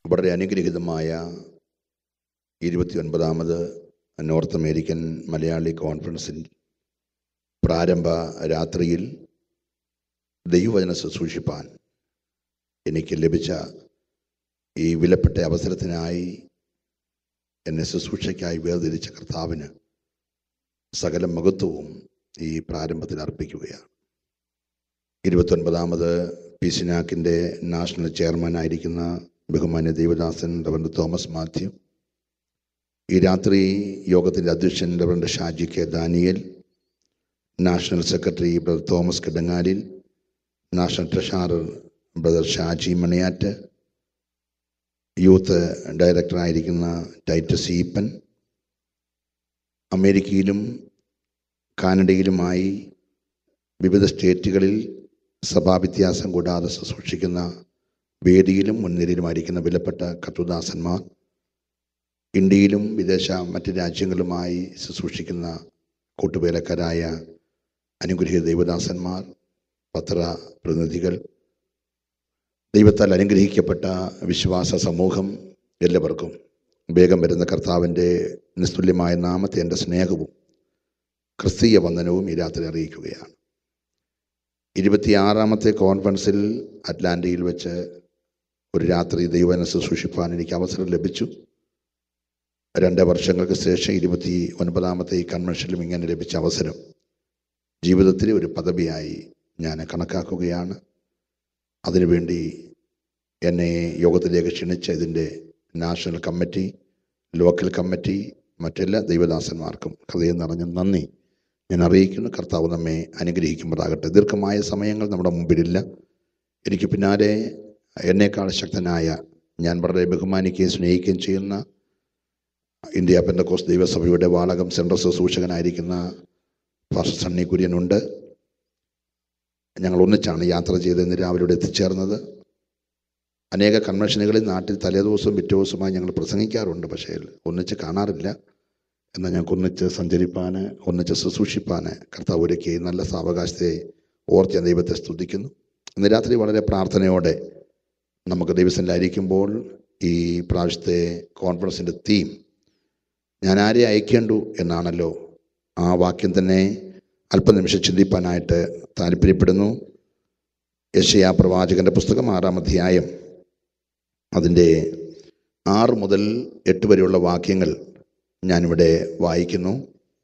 വളരെ അനുഗ്രഹീതമായ ഇരുപത്തി ഒൻപതാമത് നോർത്ത് അമേരിക്കൻ മലയാളി കോൺഫറൻസിൽ പ്രാരംഭ രാത്രിയിൽ ദൈവവചന ശുശ്രൂഷിപ്പാൻ എനിക്ക് ലഭിച്ച ഈ വിലപ്പെട്ട അവസരത്തിനായി എന്നെ ശുശ്രൂഷയ്ക്കായി വേർതിരിച്ച കർത്താവിന് സകല മഹത്വവും ഈ പ്രാരംഭത്തിൽ അർപ്പിക്കുകയാണ് ഇരുപത്തൊൻപതാമത് പിസിനാക്കിൻ്റെ നാഷണൽ ചെയർമാനായിരിക്കുന്ന ബഹുമാന്യ ദേവദാസൻ റവൻഡ് തോമസ് മാത്യു ഈ രാത്രി യോഗത്തിൻ്റെ അധ്യക്ഷൻ reverend Shaji K Daniel national secretary brother Thomas Kidangalil national treasurer brother Shaji Maniyattu youth ഡയറക്ടറായിരിക്കുന്ന ടൈറ്റസ് ഈപ്പൻ അമേരിക്കയിലും കാനഡയിലുമായി വിവിധ സ്റ്റേറ്റുകളിൽ സഭാവ്യത്യാസം കൂടാതെ ശുശ്രൂഷിക്കുന്ന വേദിയിലും മുൻനിരയിലുമായിരിക്കുന്ന വിലപ്പെട്ട കത്തുദാസന്മാർ ഇന്ത്യയിലും വിദേശ മറ്റ് രാജ്യങ്ങളുമായി ശുശ്രൂഷിക്കുന്ന കൂട്ടുവേലക്കാരായ അനുഗ്രഹീത ദൈവദാസന്മാർ പത്ര പ്രതിനിധികൾ ദൈവത്താൽ അനുഗ്രഹിക്കപ്പെട്ട വിശ്വാസ സമൂഹം എല്ലാവർക്കും വേഗം വരുന്ന കർത്താവിൻ്റെ നിസ്തുല്യമായ നാമത്തെ എൻ്റെ സ്നേഹവും ക്രിസ്തീയ വന്ദനവും ഈ രാത്രി അറിയിക്കുകയാണ് ഇരുപത്തിയാറാമത്തെ കോൺഫറൻസിൽ അറ്റ്ലാന്റയിൽ വെച്ച് ഒരു രാത്രി ദൈവനെ ശുശ്രൂഷിപ്പാൻ എനിക്ക് അവസരം ലഭിച്ചു രണ്ട് വർഷങ്ങൾക്ക് ശേഷം ഇരുപത്തി ഒൻപതാമത്തെ ഈ കൺവെൻഷനിലും ഇങ്ങനെ ലഭിച്ച അവസരം ജീവിതത്തിലെ ഒരു പദവിയായി ഞാൻ കണക്കാക്കുകയാണ് അതിനുവേണ്ടി എന്നെ യോഗത്തിലേക്ക് ക്ഷണിച്ച ഇതിൻ്റെ നാഷണൽ കമ്മിറ്റി ലോക്കൽ കമ്മിറ്റി മറ്റെല്ലാ ദൈവദാസന്മാർക്കും ഹൃദയം നിറഞ്ഞ നന്ദി ഞാൻ അറിയിക്കുന്നു കർത്താവ് നമ്മെ അനുഗ്രഹിക്കുമ്പോഴാകട്ടെ ദീർഘമായ സമയങ്ങൾ നമ്മുടെ മുമ്പിലില്ല എനിക്ക് പിന്നാലെ എന്നേക്കാൾ ശക്തനായ ഞാൻ വളരെ ബഹുമാനിക്കുകയും സ്നേഹിക്കുകയും ചെയ്യുന്ന ഇന്ത്യ പെന്തക്കോസ് ദൈവസഭയുടെ വാളകം സെൻട്രൽ ശുശ്രൂഷകനായിരിക്കുന്ന ഫാസ്റ്റർ സണ്ണി കുര്യനുണ്ട് ഞങ്ങൾ ഒന്നിച്ചാണ് യാത്ര ചെയ്ത് ഇന്ന് രാവിലെ ഇവിടെ എത്തിച്ചേർന്നത് അനേക കൺവെൻഷനുകളിൽ നാട്ടിൽ തലേദിവസവും പിറ്റേ ദിവസവുമായി ഞങ്ങൾ പ്രസംഗിക്കാറുണ്ട് പക്ഷേ ഒന്നിച്ച് കാണാറില്ല എന്നാൽ ഞങ്ങൾക്ക് ഒന്നിച്ച് സഞ്ചരിപ്പാൻ ഒന്നിച്ച് ശുശ്രൂഷിപ്പാൻ കർത്താവ് ഒരുക്കി നല്ല സാവകാശത്തെ ഓർത്ത് ഞാൻ ദൈവത്തെ സ്തുതിക്കുന്നു ഇന്ന് രാത്രി വളരെ പ്രാർത്ഥനയോടെ നമുക്ക് ദൈവസനിലായിരിക്കുമ്പോൾ ഈ പ്രാവശ്യത്തെ കോൺഫറൻസിൻ്റെ തീം ഞാൻ ആരെ അയക്കേണ്ടു എന്നാണല്ലോ ആ വാക്യം തന്നെ അല്പനിമിഷം ചിന്തിപ്പാനായിട്ട് താല്പര്യപ്പെടുന്നു യശയാ പ്രവാചകന്റെ പുസ്തകം ആറാം അധ്യായം അതിൻ്റെ ആറ് മുതൽ എട്ട് വരെയുള്ള വാക്യങ്ങൾ ഞാനിവിടെ വായിക്കുന്നു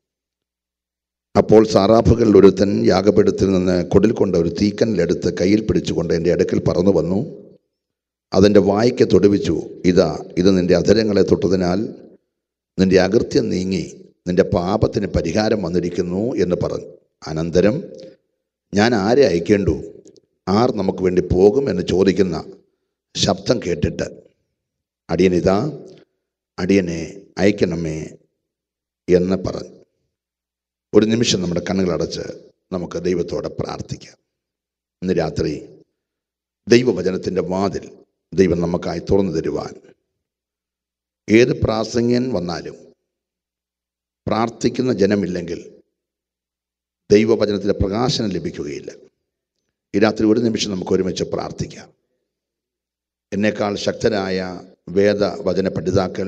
അപ്പോൾ സാറാഫുകളിൽ ഒരുത്തൻ യാഗപീഠത്തിൽ നിന്ന് കൊടിൽ കൊണ്ട ഒരു തീക്കനിലെടുത്ത് കയ്യിൽ പിടിച്ചുകൊണ്ട് എൻ്റെ അടുക്കൽ പറന്നു വന്നു അതെൻ്റെ വായിക്ക് തൊടുവിച്ചു ഇതാ ഇത് നിൻ്റെ അധരങ്ങളെ തൊട്ടതിനാൽ നിൻ്റെ അകൃത്യം നീങ്ങി നിൻ്റെ പാപത്തിന് പരിഹാരം വന്നിരിക്കുന്നു എന്ന് പറഞ്ഞു അനന്തരം ഞാൻ ആരെ അയക്കേണ്ടു ആർ നമുക്ക് വേണ്ടി പോകും എന്ന് ചോദിക്കുന്ന ശബ്ദം കേട്ടിട്ട് അടിയനിതാ അടിയനെ അയക്കണമേ എന്ന് പറഞ്ഞു ഒരു നിമിഷം നമ്മുടെ കണ്ണുകളടച്ച് നമുക്ക് ദൈവത്തോടെ പ്രാർത്ഥിക്കാം ഇന്ന് രാത്രി ദൈവവചനത്തിൻ്റെ വാതിൽ ദൈവം നമുക്കായി തുറന്നു തരുവാൻ ഏത് പ്രാസംഗ്യൻ വന്നാലും പ്രാർത്ഥിക്കുന്ന ജനമില്ലെങ്കിൽ ദൈവവചനത്തിൻ്റെ പ്രകാശനം ലഭിക്കുകയില്ല ഈ രാത്രി ഒരു നിമിഷം നമുക്ക് ഒരുമിച്ച് പ്രാർത്ഥിക്കാം എന്നേക്കാൾ ശക്തരായ വേദവചന പഠിതാക്കൾ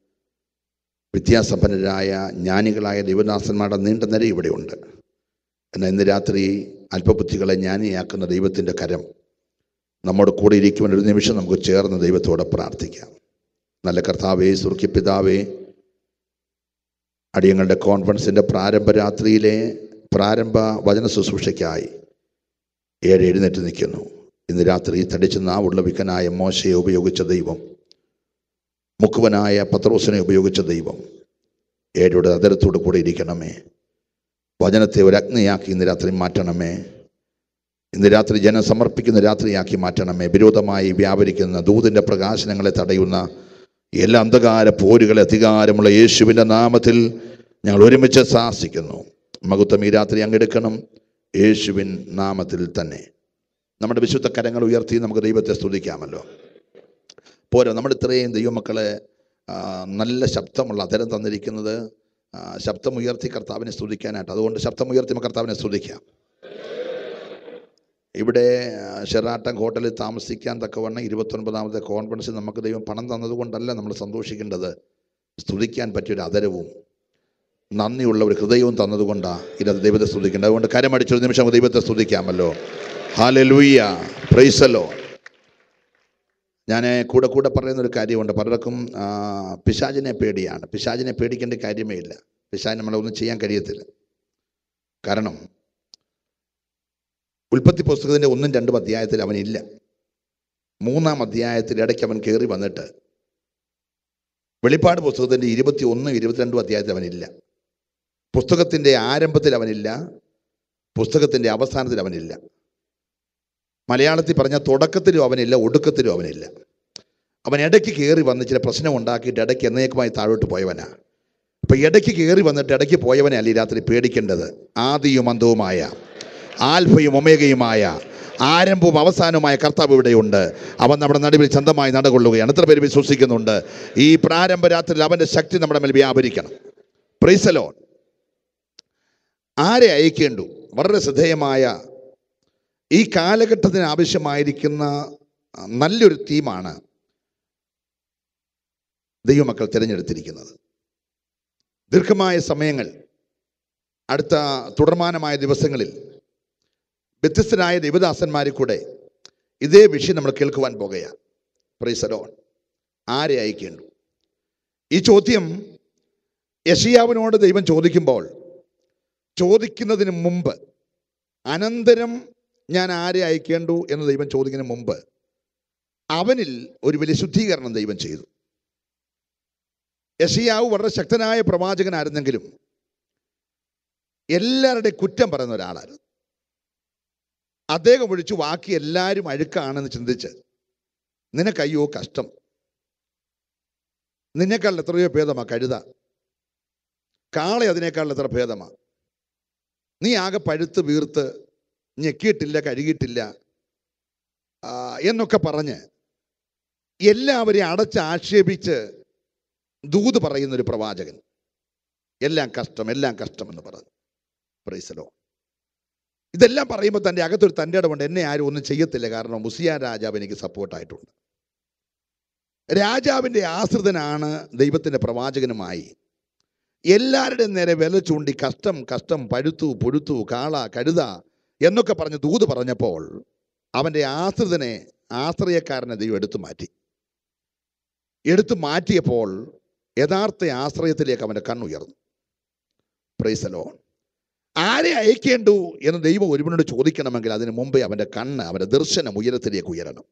വിദ്യാസമ്പന്നരായ ജ്ഞാനികളായ ദൈവദാസന്മാരുടെ നീണ്ട നിര ഇവിടെയുണ്ട് എന്നാൽ ഇന്ന് രാത്രി അല്പബുദ്ധികളെ ജ്ഞാനിയാക്കുന്ന ദൈവത്തിൻ്റെ കരം നമ്മോട് കൂടെ ഇരിക്കുവാൻ ഒരു നിമിഷം നമുക്ക് ചേർന്ന് ദൈവത്തോടെ പ്രാർത്ഥിക്കാം നല്ല കർത്താവേ സുർഖ്യപിതാവേ അടിയങ്ങളുടെ കോൺഫറൻസിൻ്റെ പ്രാരംഭ രാത്രിയിലെ പ്രാരംഭ വചന ശുശ്രൂഷയ്ക്കായി ഏഴ് എഴുന്നേറ്റ് നിൽക്കുന്നു ഇന്ന് രാത്രി തടിച്ച് നാവുള്ള വിക്കനായ മോശയെ ഉപയോഗിച്ച ദൈവം മുക്കുവനായ പത്രോസിനെ ഉപയോഗിച്ച ദൈവം ഏഴയുടെ അതരത്തോട് കൂടെ ഇരിക്കണമേ വചനത്തെ ഒരു അഗ്നിയാക്കി ഇന്ന് രാത്രി മാറ്റണമേ ഇന്ന് രാത്രി ജനം സമർപ്പിക്കുന്ന രാത്രിയാക്കി മാറ്റണമേ വിരോധമായി വ്യാപരിക്കുന്ന ദൂതിൻ്റെ പ്രകാശനങ്ങളെ തടയുന്ന എല്ലാ അന്ധകാര പോരുകളെ അധികാരമുള്ള യേശുവിൻ്റെ നാമത്തിൽ ഞങ്ങൾ ഒരുമിച്ച് സാഹസിക്കുന്നു മകുത്തം ഈ രാത്രി അങ്ങെടുക്കണം യേശുവിൻ നാമത്തിൽ തന്നെ നമ്മുടെ വിശുദ്ധ കരങ്ങൾ ഉയർത്തി നമുക്ക് ദൈവത്തെ സ്തുതിക്കാമല്ലോ പോരാ നമ്മൾ ഇത്രയും ദൈവമക്കളെ ആ, നല്ല ശബ്ദമുള്ള അതരം തന്നിരിക്കുന്നത് ആ, ശബ്ദം ഉയർത്തി കർത്താവിനെ സ്തുതിക്കാനായിട്ട് അതുകൊണ്ട് ശബ്ദം ഉയർത്തി നമുക്ക് കർത്താവിനെ സ്തുതിക്കാം ഇവിടെ ആ, ഷെറാട്ടൻ ഹോട്ടലിൽ താമസിക്കാൻ തക്കവണ്ണം ഇരുപത്തൊൻപതാമത്തെ കോൺഫറൻസിൽ നമുക്ക് ദൈവം പണം തന്നതുകൊണ്ടല്ല നമ്മൾ സന്തോഷിക്കേണ്ടത് സ്തുതിക്കാൻ പറ്റിയൊരു അതരവും നന്ദിയുള്ള ഒരു ഹൃദയവും തന്നതുകൊണ്ടാണ് ഇത് ദൈവത്തെ സ്തുതിക്കേണ്ടത് അതുകൊണ്ട് കരമടിച്ചൊരു നിമിഷം നമുക്ക് ദൈവത്തെ സ്തുതിക്കാമല്ലോ ഹാലലൂയ പ്രൈസലോ ഞാൻ കൂടെ കൂടെ പറയുന്ന ഒരു കാര്യമുണ്ട് പലർക്കും ആ, പിശാചിനെ പേടിയാണ് പിശാചിനെ പേടിക്കേണ്ട കാര്യമേ ഇല്ല പിശാചിന് നമ്മളൊന്നും ചെയ്യാൻ കഴിയത്തില്ല കാരണം ഉൽപ്പത്തി പുസ്തകത്തിൻ്റെ ഒന്നും രണ്ടും അധ്യായത്തിൽ അവനില്ല മൂന്നാം അധ്യായത്തിൽ ഇടയ്ക്ക് അവൻ കയറി വന്നിട്ട് വെളിപ്പാട് പുസ്തകത്തിൻ്റെ ഇരുപത്തി ഒന്നും ഇരുപത്തിരണ്ടും അധ്യായത്തിൽ അവനില്ല പുസ്തകത്തിൻ്റെ ആരംഭത്തിൽ അവനില്ല പുസ്തകത്തിൻ്റെ അവസാനത്തിൽ അവനില്ല മലയാളത്തിൽ പറഞ്ഞ തുടക്കത്തിലും അവനില്ല ഒടുക്കത്തിലും അവനില്ല അവൻ ഇടയ്ക്ക് കയറി വന്ന് ചില പ്രശ്നം ഉണ്ടാക്കിയിട്ട് ഇടയ്ക്ക് എന്നേക്കുമായി താഴോട്ട് പോയവനാ അപ്പം ഇടയ്ക്ക് കയറി വന്നിട്ട് ഇടയ്ക്ക് പോയവനെ അല്ല ഈ രാത്രി പേടിക്കേണ്ടത് ആദിയും അന്തവുമായ ആൽഫയും ഒമേഗയുമായ ആരംഭവും അവസാനവുമായ കർത്താവ് ഇവിടെയുണ്ട് അവൻ നമ്മുടെ നടുവിൽ ചന്തമായി നടകൊള്ളുകയാണ് എത്ര പേര് വിശ്വസിക്കുന്നുണ്ട് ഈ പ്രാരംഭ രാത്രിയിൽ അവൻ്റെ ശക്തി നമ്മുടെ മേൽ വ്യാപരിക്കണം പ്രീസലോൺ ആരെ അയക്കേണ്ടു വളരെ ശ്രദ്ധേയമായ ഈ കാലഘട്ടത്തിന് ആവശ്യമായിരിക്കുന്ന നല്ലൊരു തീമാണ് ദൈവമക്കൾ തിരഞ്ഞെടുത്തിരിക്കുന്നത് ദീർഘമായ സമയങ്ങൾ അടുത്ത തുടർമാനമായ ദിവസങ്ങളിൽ വ്യത്യസ്തരായ ദൈവദാസന്മാരിൽ കൂടെ ഇതേ വിഷയം നമ്മൾ കേൾക്കുവാൻ പോകുകയാണ് പ്രൈസലോൺ ആരെ അയക്കേണ്ടു ഈ ചോദ്യം യഷിയാവിനോട് ദൈവം ചോദിക്കുമ്പോൾ ചോദിക്കുന്നതിന് മുമ്പ് അനന്തരം ഞാൻ ആരെ അയക്കേണ്ടു എന്ന് ദൈവം ചോദിക്കുന്നതിന് മുമ്പ് അവനിൽ ഒരു വലിയ ശുദ്ധീകരണം ദൈവം ചെയ്തു യഷിയാവ് വളരെ ശക്തനായ പ്രവാചകനായിരുന്നെങ്കിലും എല്ലാവരുടെയും കുറ്റം പറയുന്ന ഒരാളായിരുന്നു അദ്ദേഹം ഒഴിച്ചു ബാക്കി എല്ലാവരും അഴുക്കാണെന്ന് ചിന്തിച്ച് നിനക്കയ്യോ കഷ്ടം നിന്നേക്കാൾ എത്രയോ ഭേദമാ കഴുത കാളെ അതിനേക്കാൾ എത്ര ഭേദമാ നീ ആകെ പഴുത്ത് വീർത്ത് ഞെക്കിയിട്ടില്ല കഴുകിയിട്ടില്ല ആ, എന്നൊക്കെ പറഞ്ഞ് എല്ലാവരെയും അടച്ച് ആക്ഷേപിച്ച് ദൂത് പറയുന്ന ഒരു പ്രവാചകൻ എല്ലാം കഷ്ടം എല്ലാം കഷ്ടം എന്ന് പറഞ്ഞു പ്രൈസലോ ഇതെല്ലാം പറയുമ്പോൾ തൻ്റെ അകത്തൊരു തൻ്റെ ഇടമുണ്ട് എന്നെ ആരും ഒന്നും ചെയ്യത്തില്ല കാരണം മുസിയാൻ രാജാവ് എനിക്ക് സപ്പോർട്ടായിട്ടുണ്ട് രാജാവിൻ്റെ ആശ്രിതനാണ് ദൈവത്തിൻ്റെ പ്രവാചകനുമായി എല്ലാവരുടെയും നേരെ വില ചൂണ്ടി കഷ്ടം കഷ്ടം പഴുത്തു പൊഴുത്തു കാള കഴുത എന്നൊക്കെ പറഞ്ഞ് ദൂത് പറഞ്ഞപ്പോൾ അവൻ്റെ ആശ്രിതനെ ആശ്രയക്കാരനെ ദൈവം എടുത്തു മാറ്റി എടുത്തു മാറ്റിയപ്പോൾ യഥാർത്ഥ ആശ്രയത്തിലേക്ക് അവൻ്റെ കണ്ണുയർന്നു പ്രൈസലോൺ ആരെ അയക്കേണ്ടു എന്ന് ദൈവം ഒരുവനോട് ചോദിക്കണമെങ്കിൽ അതിന് മുമ്പേ അവൻ്റെ കണ്ണ് അവൻ്റെ ദർശനം ഉയരത്തിലേക്ക് ഉയരണം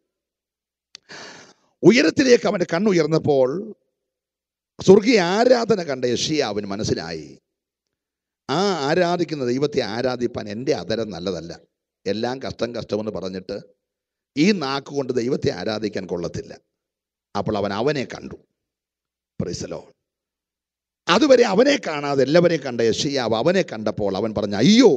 ഉയരത്തിലേക്ക് അവൻ്റെ കണ്ണുയർന്നപ്പോൾ സ്വർഗീയ ആരാധന കണ്ട യഷിയാവിന് മനസ്സിലായി ആ ആരാധിക്കുന്ന ദൈവത്തെ ആരാധിപ്പാൻ എൻ്റെ അതരം നല്ലതല്ല എല്ലാം കഷ്ടം കഷ്ടമെന്ന് പറഞ്ഞിട്ട് ഈ നാക്ക് കൊണ്ട് ദൈവത്തെ ആരാധിക്കാൻ കൊള്ളത്തില്ല അപ്പോൾ അവൻ അവനെ കണ്ടു പ്രിസലോ അതുവരെ അവനെ കാണാതെ എല്ലാവരെയും കണ്ട യഷിയാവ് അവനെ കണ്ടപ്പോൾ അവൻ പറഞ്ഞു അയ്യോ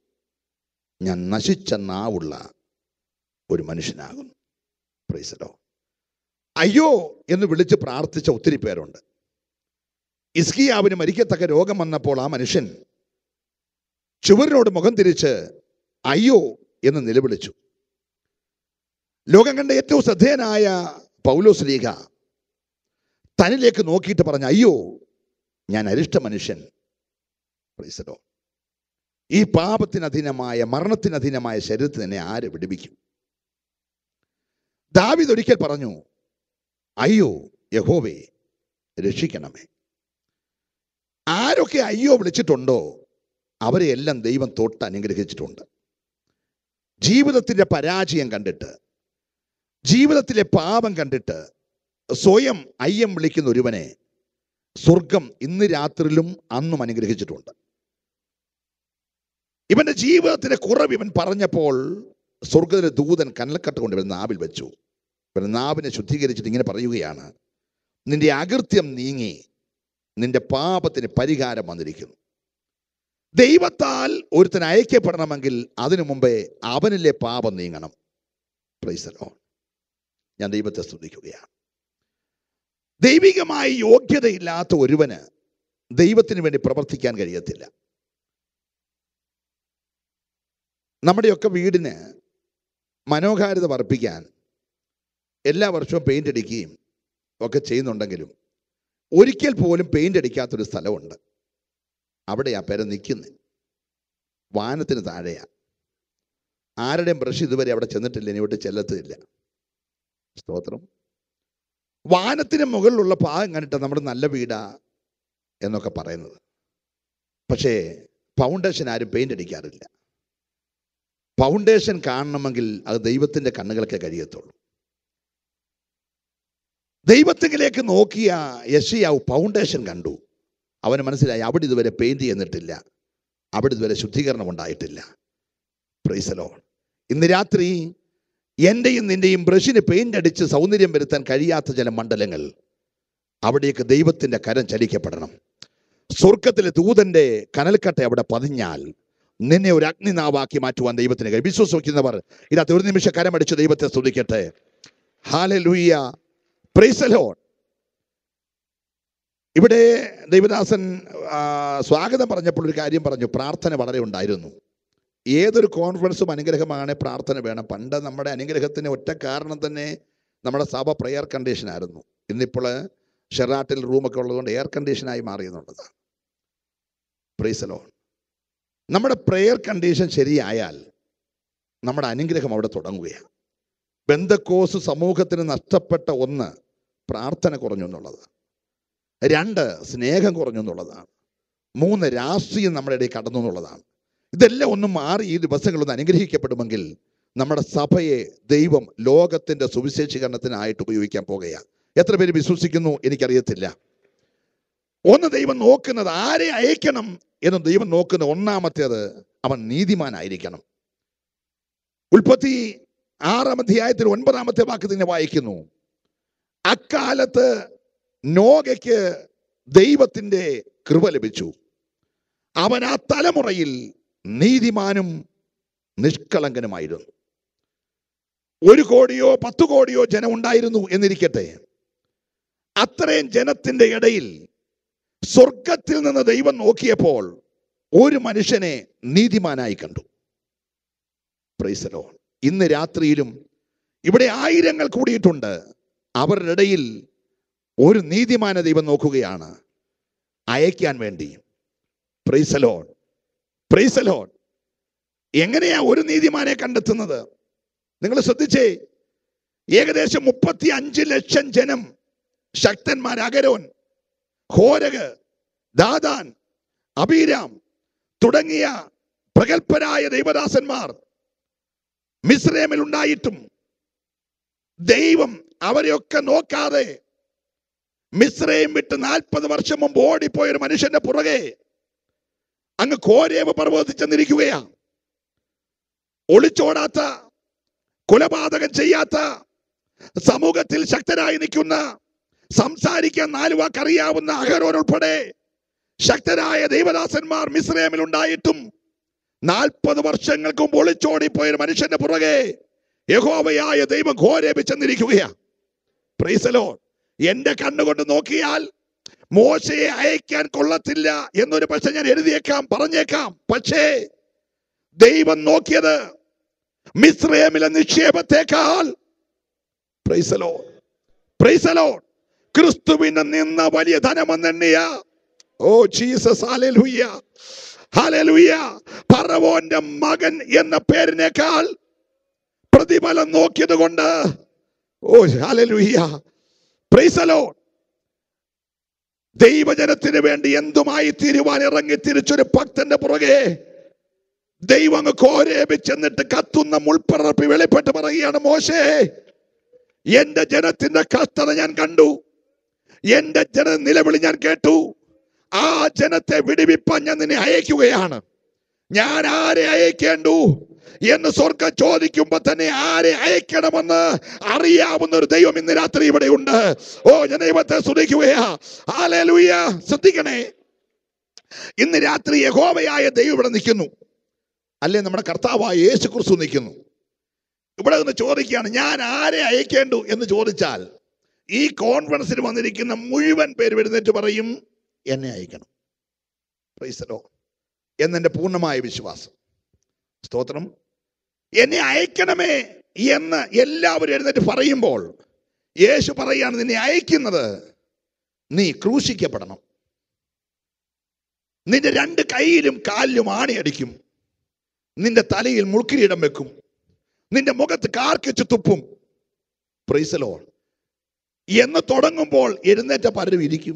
ഞാൻ നശിച്ച നാവുള്ള ഒരു മനുഷ്യനാകുന്നു പ്രീസലോ അയ്യോ എന്ന് വിളിച്ച് പ്രാർത്ഥിച്ച ഒത്തിരി പേരുണ്ട് ഇസ്കിയാവിന് മരിക്കത്തക്ക രോഗം വന്നപ്പോൾ ആ മനുഷ്യൻ ചുവരിനോട് മുഖം തിരിച്ച് അയ്യോ എന്ന് നിലവിളിച്ചു ലോകം കണ്ട ഏറ്റവും ശ്രദ്ധേയനായ പൗലോസ് ലീഗ തന്നിലേക്ക് നോക്കിയിട്ട് പറഞ്ഞു അയ്യോ ഞാൻ അരിഷ്ട മനുഷ്യൻ Praise the Lord. ഈ പാപത്തിന് അധീനമായ മരണത്തിന് അധീനമായ ശരീരത്തിൽ എന്നെ ആര് വിടുവിക്കും ദാവിദ് ഒരിക്കൽ പറഞ്ഞു അയ്യോ യഹോവേ രക്ഷിക്കണമേ ആരൊക്കെ അയ്യോ വിളിച്ചിട്ടുണ്ടോ അവരെ എല്ലാം ദൈവം തൊട്ട് അനുഗ്രഹിച്ചിട്ടുണ്ട് ജീവിതത്തിൻ്റെ പരാജയം കണ്ടിട്ട് ജീവിതത്തിലെ പാപം കണ്ടിട്ട് സ്വയം അയ്യം വിളിക്കുന്ന ഒരുവനെ സ്വർഗം ഇന്ന് രാത്രിയിലും അന്നും അനുഗ്രഹിച്ചിട്ടുണ്ട് ഇവന്റെ ജീവിതത്തിലെ കുറവ് ഇവൻ പറഞ്ഞപ്പോൾ സ്വർഗത്തിലെ ദൂതൻ കനലക്കട്ട് കൊണ്ട് ഇവൻ നാവിൽ വെച്ചു ഇവൻ നാവിനെ ശുദ്ധീകരിച്ചിട്ട് ഇങ്ങനെ പറയുകയാണ് നിന്റെ അകൃത്യം നീങ്ങി നിന്റെ പാപത്തിന് പരിഹാരം വന്നിരിക്കുന്നു ദൈവത്താൽ ഒരുത്തൻ അയക്കപ്പെടണമെങ്കിൽ അതിനു മുമ്പേ അവനിലെ പാപം നീങ്ങണം പ്രൈസലോ ഞാൻ ദൈവത്തെ സ്തുതിക്കുകയാണ് ദൈവികമായി യോഗ്യതയില്ലാത്ത ഒരുവന് ദൈവത്തിന് വേണ്ടി പ്രവർത്തിക്കാൻ കഴിയത്തില്ല നമ്മുടെയൊക്കെ വീടിന് മനോഹാരിത വർപ്പിക്കാൻ എല്ലാ വർഷവും പെയിൻ്റ് അടിക്കുകയും ഒക്കെ ചെയ്യുന്നുണ്ടെങ്കിലും ഒരിക്കൽ പോലും പെയിൻ്റ് അടിക്കാത്തൊരു സ്ഥലമുണ്ട് അവിടെയാ പെര നിൽക്കുന്നത് വാനത്തിന് താഴെയാ ആരുടെയും ബ്രഷ് ഇതുവരെ അവിടെ ചെന്നിട്ടില്ല ഇനി ഇവിടെ ചെല്ലത്തില്ല സ്തോത്രം വാനത്തിന് മുകളിലുള്ള ഭാഗം കണ്ടിട്ട് നമ്മുടെ നല്ല വീടാ എന്നൊക്കെ പറയുന്നത് പക്ഷേ ഫൗണ്ടേഷൻ ആരും പെയിൻ്റ് അടിക്കാറില്ല ഫൗണ്ടേഷൻ കാണണമെങ്കിൽ അത് ദൈവത്തിൻ്റെ കണ്ണുകൾക്ക് കഴിയത്തുള്ളൂ ദൈവത്തിലേക്ക് നോക്കിയ യശയാവ് ഫൗണ്ടേഷൻ കണ്ടു അവന് മനസ്സിലായി അവിടെ ഇതുവരെ പെയിന്റ് ചെയ്യുന്നിട്ടില്ല അവിടെ ഇതുവരെ ശുദ്ധീകരണം ഉണ്ടായിട്ടില്ല പ്രൈസലോ ഇന്ന് രാത്രി എൻ്റെയും നിന്റെയും ബ്രഷിന് പെയിന്റ് അടിച്ച് സൗന്ദര്യം വരുത്താൻ കഴിയാത്ത ചില മണ്ഡലങ്ങൾ അവിടേക്ക് ദൈവത്തിൻ്റെ കരം ചലിക്കപ്പെടണം സ്വർഗത്തിലെ ദൂതന്റെ കനൽക്കട്ട അവിടെ പതിഞ്ഞാൽ നിന്നെ ഒരു അഗ്നിനാവാക്കി മാറ്റുവാൻ ദൈവത്തിന് കഴിയും വിശ്വസിക്കുന്നവർ ഇതിനകത്ത് ഒരു നിമിഷം കരമടിച്ച് ദൈവത്തെ സ്തുതിക്കട്ടെ ഹാലെ ലൂയ്യ പ്രൈസലോൺ ഇവിടെ ദൈവദാസൻ ആ, സ്വാഗതം പറഞ്ഞപ്പോൾ ഒരു കാര്യം പറഞ്ഞു പ്രാർത്ഥന വളരെ ഉണ്ടായിരുന്നു ഏതൊരു കോൺഫറൻസും അനുഗ്രഹമാണ് പ്രാർത്ഥന വേണം പണ്ട് നമ്മുടെ അനുഗ്രഹത്തിന് ഒറ്റ കാരണം തന്നെ നമ്മുടെ സഭ പ്രെയർ കണ്ടീഷൻ ആയിരുന്നു ഇന്നിപ്പോൾ ഷെറാട്ടിൽ റൂമൊക്കെ ഉള്ളതുകൊണ്ട് എയർ കണ്ടീഷനായി മാറി എന്നുള്ളതാണ് പ്രൈസലോ നമ്മുടെ പ്രെയർ കണ്ടീഷൻ ശരിയായാൽ നമ്മുടെ അനുഗ്രഹം അവിടെ തുടങ്ങുകയാണ് ബന്ധക്കോസ് സമൂഹത്തിന് നഷ്ടപ്പെട്ട ഒന്ന് പ്രാർത്ഥന കുറഞ്ഞു എന്നുള്ളതാണ് രണ്ട് സ്നേഹം കുറഞ്ഞു എന്നുള്ളതാണ് മൂന്ന് രാഷ്ട്രീയം നമ്മുടെ ഇടയിൽ കടന്നു എന്നുള്ളതാണ് ഇതെല്ലാം ഒന്ന് മാറി ഈ ദിവസങ്ങളൊന്ന് അനുഗ്രഹിക്കപ്പെടുമെങ്കിൽ നമ്മുടെ സഭയെ ദൈവം ലോകത്തിൻ്റെ സുവിശേഷീകരണത്തിനായിട്ട് ഉപയോഗിക്കാൻ പോകുകയാണ് എത്ര പേര് വിശ്വസിക്കുന്നു എനിക്കറിയത്തില്ല ഒന്ന് ദൈവം നോക്കുന്നത് ആരെ അയക്കണം എന്ന് ദൈവം നോക്കുന്ന ഒന്നാമത്തേത് അവൻ നീതിമാനായിരിക്കണം ഉൽപ്പത്തി ആറാം അധ്യായത്തിൽ ഒൻപതാമത്തെ വാക്ക് തന്നെ വായിക്കുന്നു അക്കാലത്ത് നോഗയ്ക്ക് ദൈവത്തിൻ്റെ കൃപ ലഭിച്ചു അവൻ ആ തലമുറയിൽ നീതിമാനും നിഷ്കളങ്കനുമായിരുന്നു ഒരു കോടിയോ പത്തു കോടിയോ ജനം ഉണ്ടായിരുന്നു എന്നിരിക്കട്ടെ അത്രയും ജനത്തിന്റെ ഇടയിൽ സ്വർഗത്തിൽ നിന്ന് ദൈവം നോക്കിയപ്പോൾ ഒരു മനുഷ്യനെ നീതിമാനായി കണ്ടു പ്രൈസലോ ഇന്ന് രാത്രിയിലും ഇവിടെ ആയിരങ്ങൾ കൂടിയിട്ടുണ്ട് അവരുടെ ഇടയിൽ ഒരു നീതിമാന ദൈവം നോക്കുകയാണ് അയക്കാൻ വേണ്ടി പ്രൈസലോൺ പ്രൈസലോൺ എങ്ങനെയാ ഒരു നീതിമാനെ കണ്ടെത്തുന്നത് നിങ്ങൾ ശ്രദ്ധിച്ചേ ഏകദേശം മുപ്പത്തി അഞ്ച് ലക്ഷം ജനം ശക്തന്മാർ അഗരോൻ ഹോരക് ദാദാൻ അബീരാം തുടങ്ങിയ പ്രഗത്ഭരായ ദൈവദാസന്മാർ മിസ്രൈമിൽ ഉണ്ടായിട്ടും ദൈവം അവരെയൊക്കെ നോക്കാതെ മിസ്രൈം വിട്ട് നാൽപ്പത് വർഷം മുമ്പ് ഓടിപ്പോയ ഒരു മനുഷ്യന്റെ പുറകെ അങ്ങ് കോരേവ് പർവ്വതത്തിൽ ചെന്നിരിക്കുകയാ ഒളിച്ചോടാത്ത കൊലപാതകം ചെയ്യാത്ത സമൂഹത്തിൽ ശക്തരായി നിൽക്കുന്ന സംസാരിക്കാൻ നാല് വാക്കറിയാവുന്ന അഹരോൻ ഉൾപ്പെടെ ശക്തരായ ദൈവദാസന്മാർ മിസ്രൈമിൽ ഉണ്ടായിട്ടും നാൽപ്പത് വർഷങ്ങൾക്ക് മുമ്പ് ഒളിച്ചോടിപ്പോയ ഒരു മനുഷ്യന്റെ പുറകെ യഹോവയായ ദൈവം ഘോരേപി ചെന്നിരിക്കുകയാ പ്രൈസലോ എന്റെ കണ്ണുകൊണ്ട് നോക്കിയാൽ മോശയെ അയക്കാൻ കൊള്ളത്തില്ല എന്നൊരു പക്ഷെ ഞാൻ എഴുതിയേക്കാം പറഞ്ഞേക്കാം പക്ഷേ ദൈവം നോക്കിയത് മിസ്രൈമിലെ നിക്ഷേപത്തെക്കാൾ പ്രൈസലോ പ്രൈസലോ ക്രിസ്തുവിന് നിന്ന വലിയ ധനമെന്നെണ്ണിയ ഓ ജീസസ് ഹാലലുയ്യ ഹാലലുയ്യ പറവോന്റെ മകൻ എന്ന പേരിനേക്കാൾ പ്രതിഫലം നോക്കിയത് കൊണ്ട് ഓ ഹാലലുയ്യ പ്രൈസലോ ദൈവജനത്തിന് വേണ്ടി എന്തുമായി തീരുവാൻ ഇറങ്ങി തിരിച്ചൊരു ഭക്തന്റെ പുറകെ ദൈവം അങ്ങ് കോരേബി ചെന്നിട്ട് കത്തുന്ന മുൾപ്പറപ്പി വെളിപ്പെട്ട് പറയുകയാണ് മോശേ എന്റെ ജനത്തിന്റെ കഷ്ടത ഞാൻ കണ്ടു എന്റെ ജന നിലവിളി ഞാൻ കേട്ടു ആ ജനത്തെ വിടിവിപ്പാൻ ഞാൻ നിന്നെ അയക്കുകയാണ് ഞാൻ ആരെ അയക്കേണ്ടു എന്ന് സ്വർഗം ചോദിക്കുമ്പോ തന്നെ ആരെ അയക്കണമെന്ന് അറിയാവുന്ന ഒരു ദൈവം ഇന്ന് രാത്രി ഇവിടെ ഉണ്ട് ഓ ഞാൻ ദൈവത്തെ സ്തുതിക്കുകയാ ഹാലേലൂയ ശ്രദ്ധിക്കണേ ഇന്ന് രാത്രി യഹോവയായ ദൈവം ഇവിടെ നിൽക്കുന്നു അല്ലേ നമ്മുടെ കർത്താവായ യേശു ക്രിസ്തു നിൽക്കുന്നു ഇവിടെ നിന്ന് ചോദിക്കുകയാണ് ഞാൻ ആരെ അയക്കേണ്ടു എന്ന് ചോദിച്ചാൽ ഈ കോൺഫറൻസിൽ വന്നിരിക്കുന്ന മുഴുവൻ പേര് എഴുന്നേറ്റ് പറയും എന്നെ അയക്കണം പ്രൈസലോ എന്നെൻ്റെ പൂർണ്ണമായ വിശ്വാസം സ്തോത്രം എന്നെ അയക്കണമേ എന്ന് എല്ലാവരും എഴുന്നേറ്റ് പറയുമ്പോൾ യേശു പറയാണ് നിന്നെ അയക്കുന്നത് നീ ക്രൂശിക്കപ്പെടണം നിന്റെ രണ്ട് കൈയിലും കാലിലും ആണിയടിക്കും നിന്റെ തലയിൽ മുൾക്കിരീടം വെക്കും നിന്റെ മുഖത്ത് കാർക്കിച്ച് തുപ്പും പ്രൈസലോ എന്ന് തുടങ്ങുമ്പോൾ എഴുന്നേറ്റ പലരും ഇരിക്കും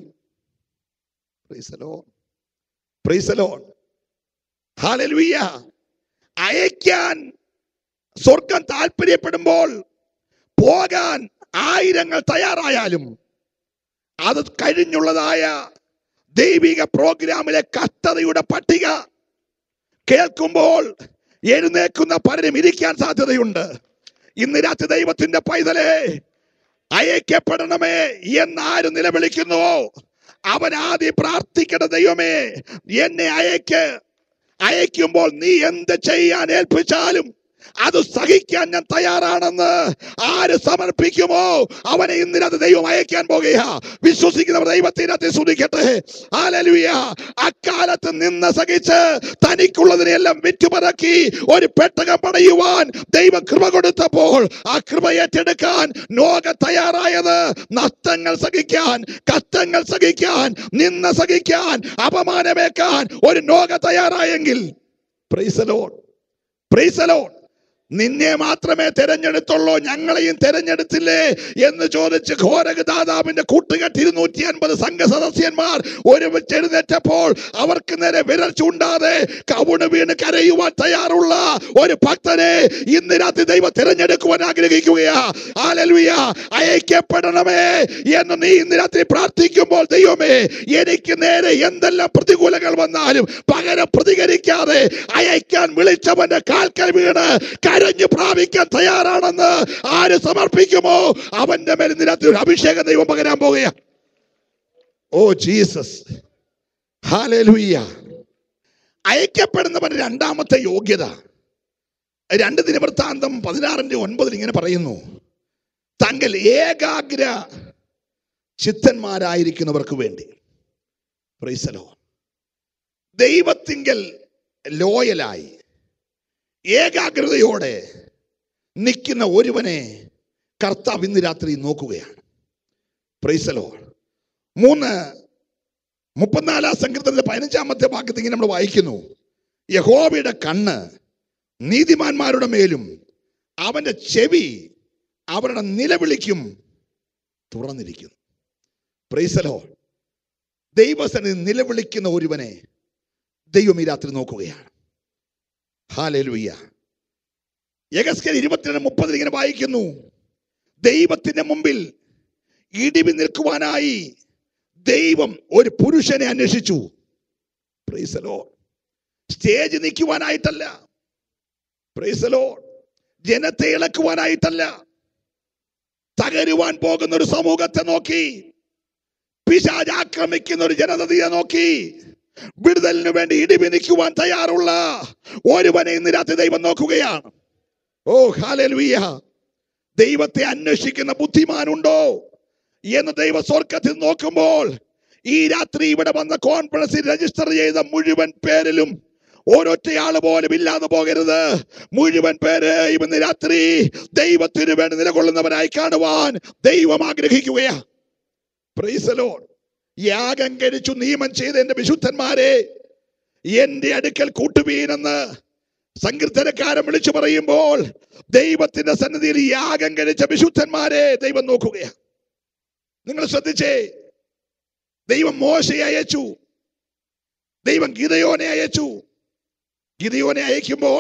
പ്രൈസലോ പ്രൈസലോ ഹാലലുയ്യ അയക്കാൻ സ്വർഗം താല്പര്യപ്പെടുമ്പോൾ പോകാൻ ആയിരങ്ങൾ തയ്യാറായാലും അത് കഴിഞ്ഞുള്ളതായ ദൈവിക പ്രോഗ്രാമിലെ കഷ്ടതയുടെ പട്ടിക കേൾക്കുമ്പോൾ എഴുന്നേക്കുന്ന പലരും ഇരിക്കാൻ സാധ്യതയുണ്ട് ഇന്ന് രാത്രി ദൈവത്തിന്റെ പൈതലേ അയക്കപ്പെടണമേ എന്നാര് നിലവിളിക്കുന്നുവോ അവൻ ആദ്യം പ്രാർത്ഥിക്കേണ്ട ദൈവമേ എന്നെ അയക്ക് അയക്കുമ്പോൾ നീ എന്ത് ചെയ്യാൻ ഏൽപ്പിച്ചാലും അത് സഹിക്കാൻ ഞാൻ തയ്യാറാണെന്ന് ആര് സമർപ്പിക്കുമോ അവനെ ഇന്നിനകത്ത് ദൈവം അയക്കാൻ പോകുക വിശ്വസിക്കുന്നവർ ദൈവത്തിനകത്ത് ശ്രദ്ധിക്കട്ടെ ഹല്ലേലൂയ അക്കാലത്ത് നിന്ന് സഹിച്ച് തനിക്കുള്ളതിനെല്ലാം വിറ്റുപറക്കി ഒരു പെട്ടകം പടയുവാൻ ദൈവം കൃപ കൊടുത്തപ്പോൾ ആ കൃപ ഏറ്റെടുക്കാൻ നോക തയ്യാറായത് നഷ്ടങ്ങൾ സഹിക്കാൻ കഷ്ടങ്ങൾ സഹിക്കാൻ നിന്ന സഹിക്കാൻ അപമാനമേക്കാൻ ഒരു നോക തയ്യാറായെങ്കിൽ പ്രൈസലോൺ പ്രൈസലോൺ നിന്നെ മാത്രമേ തെരഞ്ഞെടുത്തുള്ളൂ ഞങ്ങളെയും തെരഞ്ഞെടുത്തില്ലേ എന്ന് ചോദിച്ച് ഘോരകദാതാവിന്റെ കൂട്ടുകെട്ട് ഇരുന്നൂറ്റി അൻപത് സംഘ സദസ്യന്മാർ ഒരുമിച്ച് എഴുന്നേറ്റപ്പോൾ അവർക്ക് നേരെ വിരൽ ചൂണ്ടാതെ കവുണ് വീണ് കരയുവാൻ തയ്യാറുള്ള ഒരു ഭക്തനെ ഇന്ന് രാത്രി ദൈവം തിരഞ്ഞെടുക്കുവാൻ ആഗ്രഹിക്കുകയാ ആലലുയ അയക്കപ്പെടണമേ എന്ന് നീ ഇന്ന് രാത്രി പ്രാർത്ഥിക്കുമ്പോൾ ദൈവമേ എനിക്ക് നേരെ എന്തെല്ലാം പ്രതികൂലങ്ങൾ വന്നാലും പകരം പ്രതികരിക്കാതെ അയക്കാൻ വിളിച്ചവന്റെ കാൽക്കൽ വീണ് കരഞ്ഞു പ്രാപിക്കാൻ തയ്യാറാണെന്ന് ആര് സമർപ്പിക്കുമോ അവന്റെ മേൽ ഇന്ന് രാത്രി ഒരു അഭിഷേകം ദൈവം പകരാൻ പോകുക ഓ ജീസസ് ഹാലേലുയ്യ അയക്കപ്പെടുന്നവൻ രണ്ടാമത്തെ യോഗ്യത രണ്ട് ദിനവൃത്താന്തം പതിനാറിന്റെ ഒൻപതിൽ ഇങ്ങനെ പറയുന്നു തങ്ങൾ ഏകാഗ്ര ചിത്തന്മാരായിരിക്കുന്നവർക്ക് വേണ്ടി പ്രൈസലോ ദൈവത്തിങ്കൽ ലോയലായി ഏകാഗ്രതയോടെ നിൽക്കുന്ന ഒരുവനെ കർത്താവ് ഇന്ന് രാത്രി നോക്കുകയാണ് പ്രൈസലോ മൂന്ന് മുപ്പത്തിനാലാം സങ്കീർത്തനത്തിലെ പതിനഞ്ചാമത്തെ വാക്യത്തിൽ ഇങ്ങനെ നമ്മൾ വായിക്കുന്നു യഹോവയുടെ കണ്ണ് നീതിമാന്മാരുടെ മേലും അവന്റെ ചെവി അവരുടെ നിലവിളിക്കും തുറന്നിരിക്കുന്നു പ്രൈസലോ ദൈവസന്നിധി നിലവിളിക്കുന്ന ഒരുവനെ ദൈവം ഈ രാത്രി നോക്കുകയാണ് ഹാലേലുയ്യ യഗസ്കർ ഇരുപത്തിരണ്ട് മുപ്പതിൽ ഇങ്ങനെ വായിക്കുന്നു ദൈവത്തിന്റെ മുമ്പിൽ ഇടിവി നിൽക്കുവാനായി ദൈവം ഒരു പുരുഷനെ അന്വേഷിച്ചു പ്രൈസലോ സ്റ്റേജ് നിൽക്കുവാനായിട്ടല്ല പ്രൈസലോ ജനത്തെ ഇളക്കുവാനായിട്ടല്ല തകരുവാൻ പോകുന്ന ഒരു സമൂഹത്തെ നോക്കി പിശാജ് ആക്രമിക്കുന്ന ഒരു ജനതയെ നോക്കി വിടുതലിന് വേണ്ടി ഇടിവി നിൽക്കുവാൻ തയ്യാറുള്ള ഒരുവനെ ഇന്ന് രാത്രി ദൈവം നോക്കുകയാണ് ഓ ഹാലലുയ്യ ദൈവത്തെ അന്വേഷിക്കുന്ന ബുദ്ധിമാനുണ്ടോ എന്ന് ദൈവ സ്വർഗത്തിൽ നോക്കുമ്പോൾ ഈ രാത്രി ഇവിടെ വന്ന കോൺഫറൻസിൽ രജിസ്റ്റർ ചെയ്ത മുഴുവൻ പേരിലും ഓരോറ്റയാൾ പോലും ഇല്ലാതെ പോകരുത് മുഴുവൻ പേര് ഇന്ന് രാത്രി ദൈവത്തിന് വേണ്ടി നിലകൊള്ളുന്നവരായി കാണുവാൻ ദൈവം ആഗ്രഹിക്കുകയാ പ്രൈസലോൺ യാഗം കഴിച്ചു നിയമം ചെയ്ത എന്റെ വിശുദ്ധന്മാരെ എന്റെ അടുക്കൽ കൂട്ടുവീനെന്ന് സങ്കീർത്തനക്കാരൻ വിളിച്ചു പറയുമ്പോൾ ദൈവത്തിന്റെ സന്നിധിയിൽ യാഗം കഴിച്ച വിശുദ്ധന്മാരെ ദൈവം നോക്കുകയാ നിങ്ങൾ ശ്രദ്ധിച്ചേ ദൈവം മോശയെ അയച്ചു ദൈവം ഗീതയോനെ അയച്ചു ഗിതയോനെ അയക്കുമ്പോൾ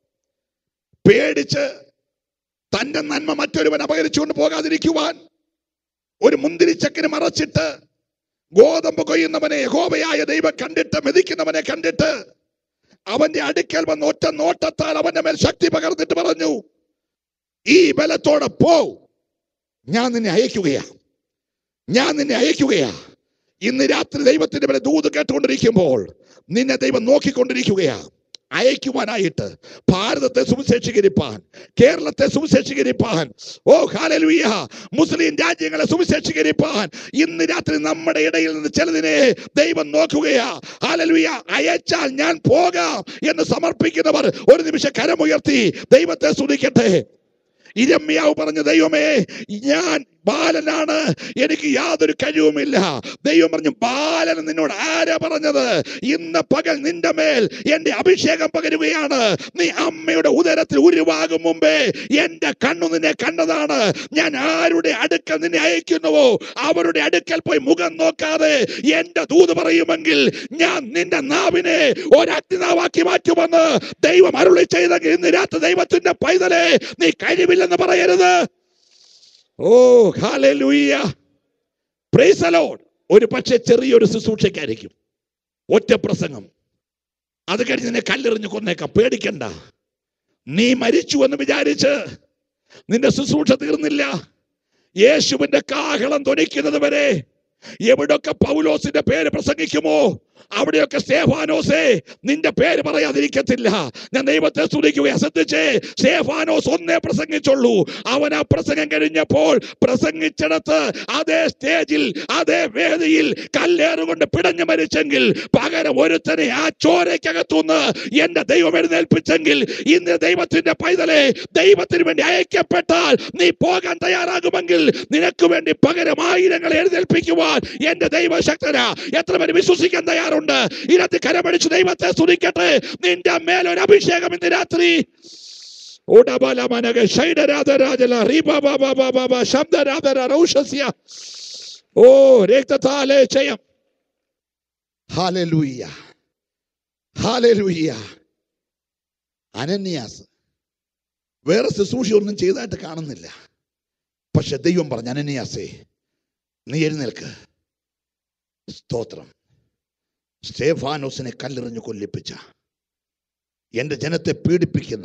പേടിച്ച് തന്റെ നന്മ മറ്റൊരുവൻ അപകരിച്ചുകൊണ്ട് പോകാതിരിക്കുവാൻ ഒരു മുന്തിരിച്ചക്കിന് മറച്ചിട്ട് ഗോതമ്പ് കൊയ്യുന്നവനെ യഹോവയായ ദൈവം കണ്ടിട്ട് മെതിക്കുന്നവനെ കണ്ടിട്ട് അവന്റെ അടുക്കൽ വന്ന് ഒറ്റ നോട്ടത്താൽ അവന്റെ മേൽ ശക്തി പകർന്നിട്ട് പറഞ്ഞു ഈ ബലത്തോടെ പോ ഞാൻ നിന്നെ അയക്കുകയാ ഞാൻ നിന്നെ അയക്കുകയാ ഇന്ന് രാത്രി ദൈവത്തിന്റെ മേലെ ദൂത് കേട്ടുകൊണ്ടിരിക്കുമ്പോൾ നിന്നെ ദൈവം നോക്കിക്കൊണ്ടിരിക്കുകയാ അയക്കുവാനായിട്ട് ഭാരതത്തെ സുവിശേഷീകരിപ്പാൻ കേരളത്തെ സുവിശേഷീകരിപ്പാൻ ഓ ഹാലലുയ്യ മുസ്ലിം രാജ്യങ്ങളെ സുവിശേഷീകരിപ്പാൻ ഇന്ന് രാത്രി നമ്മുടെ ഇടയിൽ നിന്ന് ചിലതിനെ ദൈവം നോക്കുകയാ ഹാലലുയ്യ അയച്ചാൽ ഞാൻ പോകാം എന്ന് സമർപ്പിക്കുന്നവർ ഒരു നിമിഷം കരമുയർത്തി ദൈവത്തെ സ്തുതിക്കട്ടെ ഇരമ്യാവ് പറഞ്ഞ ദൈവമേ ഞാൻ ബാലനാണ് എനിക്ക് യാതൊരു കഴിവുമില്ല ദൈവം പറഞ്ഞു ബാലൻ നിന്നോട് ആരാ പറഞ്ഞത് ഇന്ന് പകൽ നിന്റെ മേൽ എന്റെ അഭിഷേകം പകരുകയാണ് നീ അമ്മയുടെ ഉദരത്തിൽ ഉരുവാകും മുമ്പേ എന്റെ കണ്ണു നിന്നെ കണ്ടതാണ് ഞാൻ ആരുടെ അടുക്കൽ നിന്നെ അയക്കുന്നുവോ അവരുടെ അടുക്കൽ പോയി മുഖം നോക്കാതെ എന്റെ ദൂത് പറയുമെങ്കിൽ ഞാൻ നിന്റെ നാവിനെ ഒരഗ്നിനാവാക്കി മാറ്റുമെന്ന് ദൈവം അരുളി ചെയ്തെങ്കിൽ ഇന്ന് രാത്രി ദൈവത്തിന്റെ പൈതലെ നീ കഴിവില്ലെന്ന് പറയരുത് ഓ ഹാലൂയ്യ പ്രൈസ് അലോഡ് ഒരു പക്ഷെ ചെറിയൊരു ശുശ്രൂഷയ്ക്കായിരിക്കും ഒറ്റ പ്രസംഗം അത് കഴിഞ്ഞ് നിന്നെ കല്ലെറിഞ്ഞ് കൊന്നേക്കാം പേടിക്കണ്ട നീ മരിച്ചു എന്ന് വിചാരിച്ച് നിന്റെ ശുശ്രൂഷ തീർന്നില്ല യേശുവിന്റെ കാഹളം ധ്വനിക്കുന്നത് വരെ എവിടൊക്കെ പൗലോസിന്റെ പേര് പ്രസംഗിക്കുമോ അവിടെയൊക്കെ സ്തേഫാനോസേ നിന്റെ പേര് പറയാതിരിക്കത്തില്ല ഞാൻ ദൈവത്തെ സ്തുതിക്കുകയെ ശ്രദ്ധിച്ചേ സ്തേഫാനോസ് ഒന്നേ പ്രസംഗിച്ചുള്ളൂ അവൻ ആ പ്രസംഗം കഴിഞ്ഞപ്പോൾ പ്രസംഗിച്ചിടത്ത് അതേ സ്റ്റേജിൽ അതേ വേദിയിൽ കല്ലേറുകൊണ്ട് പിടഞ്ഞു മരിച്ചെങ്കിൽ പകരം ഒരുത്തനെ ആ ചോരയ്ക്കകത്തുനിന്ന് എന്റെ ദൈവം എഴുന്നേൽപ്പിച്ചെങ്കിൽ ഇന്ന് ദൈവത്തിന്റെ പൈതലെ ദൈവത്തിന് വേണ്ടി അയക്കപ്പെട്ടാൽ നീ പോകാൻ തയ്യാറാകുമെങ്കിൽ നിനക്ക് വേണ്ടി പകരം ആയിരങ്ങളെ എഴുന്നേൽപ്പിക്കുവാൻ എന്റെ ദൈവശക്തന എത്ര പേര് വിശ്വസിക്കാൻ തയ്യാറുണ്ട് ഇനത്ത് കരമടിച്ച് ദൈവത്തെ സ്തുതിക്കട്ടെ നിന്റെ മേലൊരു അഭിഷേകം ഇന്ന് രാത്രി ഉടബലമനക ശൈഡരാധരാജല റീബാബാബാബാബാ ശബ്ദരാധര റൗഷസ്യ ഓ രക്തത്താലേ ജയം ഹാലലൂയ്യ ഹാലലൂയ്യ അനന്യാസ് വേറെ ശുശ്രൂഷയൊന്നും ചെയ്തതായിട്ട് കാണുന്നില്ല പക്ഷെ ദൈവം പറഞ്ഞു അനന്യാസേ നീ എഴുന്നേൽക്ക് സ്തോത്രം സ്റ്റേഫാനോസിനെ കല്ലെറിഞ്ഞ് കൊല്ലിപ്പിച്ച എൻ്റെ ജനത്തെ പീഡിപ്പിക്കുന്ന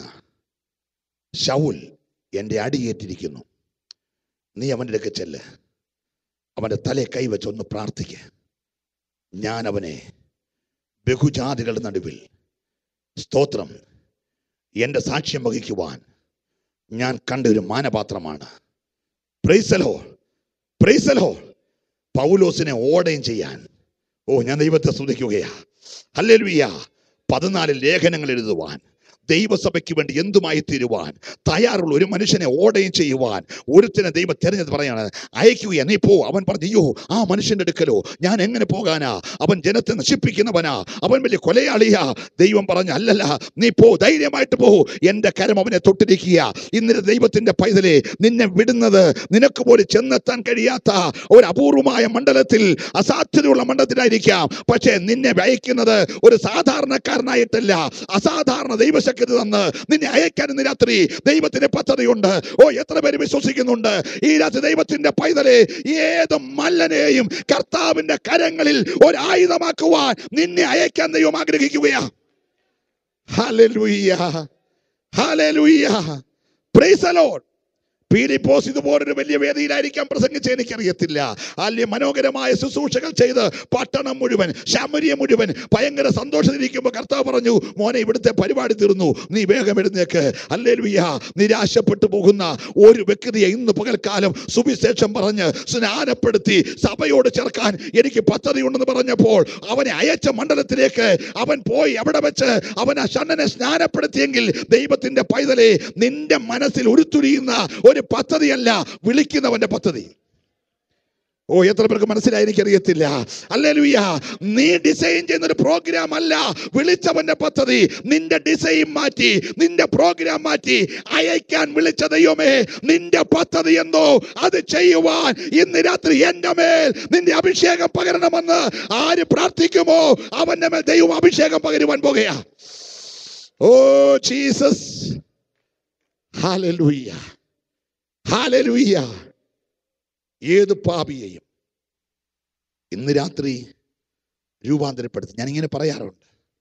ഷൗൽ എൻ്റെ അടിയേറ്റിരിക്കുന്നു നീ അവൻ്റെ അടുക്കെ ചെല്ല് അവൻ്റെ തലയെ കൈവച്ച് ഒന്ന് പ്രാർത്ഥിക്ക് ഞാൻ അവനെ ബഹുജാതികളുടെ നടുവിൽ സ്തോത്രം എൻ്റെ സാക്ഷ്യം വഹിക്കുവാൻ ഞാൻ കണ്ട ഒരു മാനപാത്രമാണ് പ്രൈസലോ പ്രൈസലോ പൗലോസിനെ ഓടയും ചെയ്യാൻ ഓ ഞാൻ ദൈവത്തെ സ്തുതിക്കുകയാ ഹല്ലേലൂയ പതിനാല് ലേഖനങ്ങൾ എഴുതുവാൻ ദൈവസഭയ്ക്ക് വേണ്ടി എന്തുമായി തീരുവാൻ തയ്യാറുള്ള ഒരു മനുഷ്യനെ ഓടയും ചെയ്യുവാൻ ഒരുത്തിനെ ദൈവം തെരഞ്ഞെടുത്ത് പറയാണ് അയക്കുക നീ പോ അവൻ പറഞ്ഞു അയ്യോ ആ മനുഷ്യന്റെ അടുക്കലോ ഞാൻ എങ്ങനെ പോകാനാ അവൻ ജനത്തെ നശിപ്പിക്കുന്നവനാ അവൻ വലിയ കൊലയാളിയാ ദൈവം പറഞ്ഞു അല്ലല്ല നീ പോ ധൈര്യമായിട്ട് പോ എന്റെ കരം അവനെ തൊട്ടിരിക്കുക ഇന്നലെ ദൈവത്തിന്റെ പൈതലെ നിന്നെ വിടുന്നത് നിനക്ക് പോലും ചെന്നെത്താൻ കഴിയാത്ത ഒരു അപൂർവമായ മണ്ഡലത്തിൽ അസാധ്യതയുള്ള മണ്ഡലത്തിലായിരിക്കാം പക്ഷേ നിന്നെ അയക്കുന്നത് ഒരു സാധാരണക്കാരനായിട്ടല്ല അസാധാരണ ദൈവശക്തി തന്ന് നിന്നെ അയക്കാൻ ഇന്ന് രാത്രി ദൈവത്തിന്റെ പദ്ധതിയുണ്ട് ഓ എത്ര പേര് വിശ്വസിക്കുന്നുണ്ട് ഈ രാത്രി ദൈവത്തിന്റെ പൈതലെ ഏത് മല്ലനെയും കർത്താവിന്റെ കരങ്ങളിൽ ഒരു ആയുധമാക്കുവാൻ നിന്നെ അയക്കാൻ ദൈവം ആഗ്രഹിക്കുകയാ hallelujah hallelujah praise the lord Philipose ഇതുപോലൊരു വലിയ വേദിയിലായിരിക്കാം പ്രസംഗിച്ച് എനിക്കറിയത്തില്ല അല്ലെ മനോഹരമായ ശുശ്രൂഷകൾ ചെയ്ത് പട്ടണം മുഴുവൻ ശമരിയ മുഴുവൻ ഭയങ്കര സന്തോഷത്തിലിരിക്കുമ്പോൾ കർത്താവ് പറഞ്ഞു മോനെ ഇവിടുത്തെ പരിപാടി തീർന്നു നീ വേഗം എഴുന്നേക്ക് അല്ലേ നിരാശപ്പെട്ടു പോകുന്ന ഒരു വ്യക്തിയെ ഇന്ന് പകൽക്കാലം സുവിശേഷം പറഞ്ഞ് സ്നാനപ്പെടുത്തി സഭയോട് ചേർക്കാൻ എനിക്ക് പദ്ധതിയുണ്ടെന്ന് പറഞ്ഞപ്പോൾ അവനെ അയച്ച മണ്ഡലത്തിലേക്ക് അവൻ പോയി അവിടെ വെച്ച് അവൻ ആ ഷണ്ണനെ സ്നാനപ്പെടുത്തിയെങ്കിൽ ദൈവത്തിന്റെ പൈതലെ നിന്റെ മനസ്സിൽ ഉരുത്തുരിയുന്ന ഒരു പദ്ധതിയല്ല വിളിക്കുന്നവന്റെ പദ്ധതി ഓ എത്ര പേർക്ക് മനസ്സിലായി എനിക്കറിയത്തില്ല അല്ലേലുയ്യ നീ ഡിസൈൻ ചെയ്യുന്ന ഒരു പ്രോഗ്രാം അല്ല വിളിച്ചവന്റെ പദ്ധതി നിന്റെ ഡിസൈൻ മാറ്റി നിന്റെ പ്രോഗ്രാം മാറ്റി അയക്കാൻ വിളിച്ച ദൈവമേ നിന്റെ പദ്ധതി എന്തോ അത് ചെയ്യുവാൻ ഇന്ന് രാത്രി എന്റെ മേൽ നിന്റെ അഭിഷേകം പകരണമെന്ന് ആര് പ്രാർത്ഥിക്കുമോ അവന്റെ മേൽ ദൈവം അഭിഷേകം പകരുവാൻ പോകുകയാ ഓ ജീസസ് ഹാലലൂയ്യ ഹാലലൂയ്യ ഏത് പാപിയെയും ഇന്ന് രാത്രി രൂപാന്തരപ്പെടുത്തി ഞാൻ ഇങ്ങനെ പറയാറുണ്ട്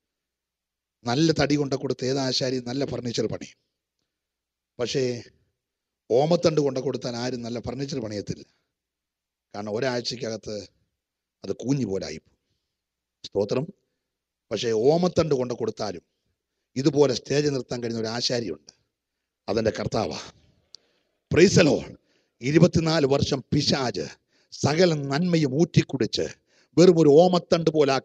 നല്ല തടി കൊണ്ട കൊടുത്ത് ഏത് ആശാരി നല്ല ഫർണിച്ചർ പണിയും പക്ഷേ ഓമത്തണ്ട് കൊണ്ട കൊടുത്താൽ ആരും നല്ല ഫർണിച്ചർ പണിയത്തില്ല കാരണം ഒരാഴ്ചക്കകത്ത് അത് കൂഞ്ഞു പോലായി സ്തോത്രം പക്ഷേ ഓമത്തണ്ട് കൊണ്ട് കൊടുത്താലും ഇതുപോലെ സ്റ്റേജ് നിർത്താൻ കഴിയുന്ന ഒരു ആശാരിയുണ്ട് അതെൻ്റെ കർത്താവാ പ്രീസലോ ഇരുപത്തിനാല് വർഷം പിശാജ് സകല നന്മയും ഊറ്റിക്കുടിച്ച് വെറും ഒരു ഓമത്തണ്ട് പോലാക്കി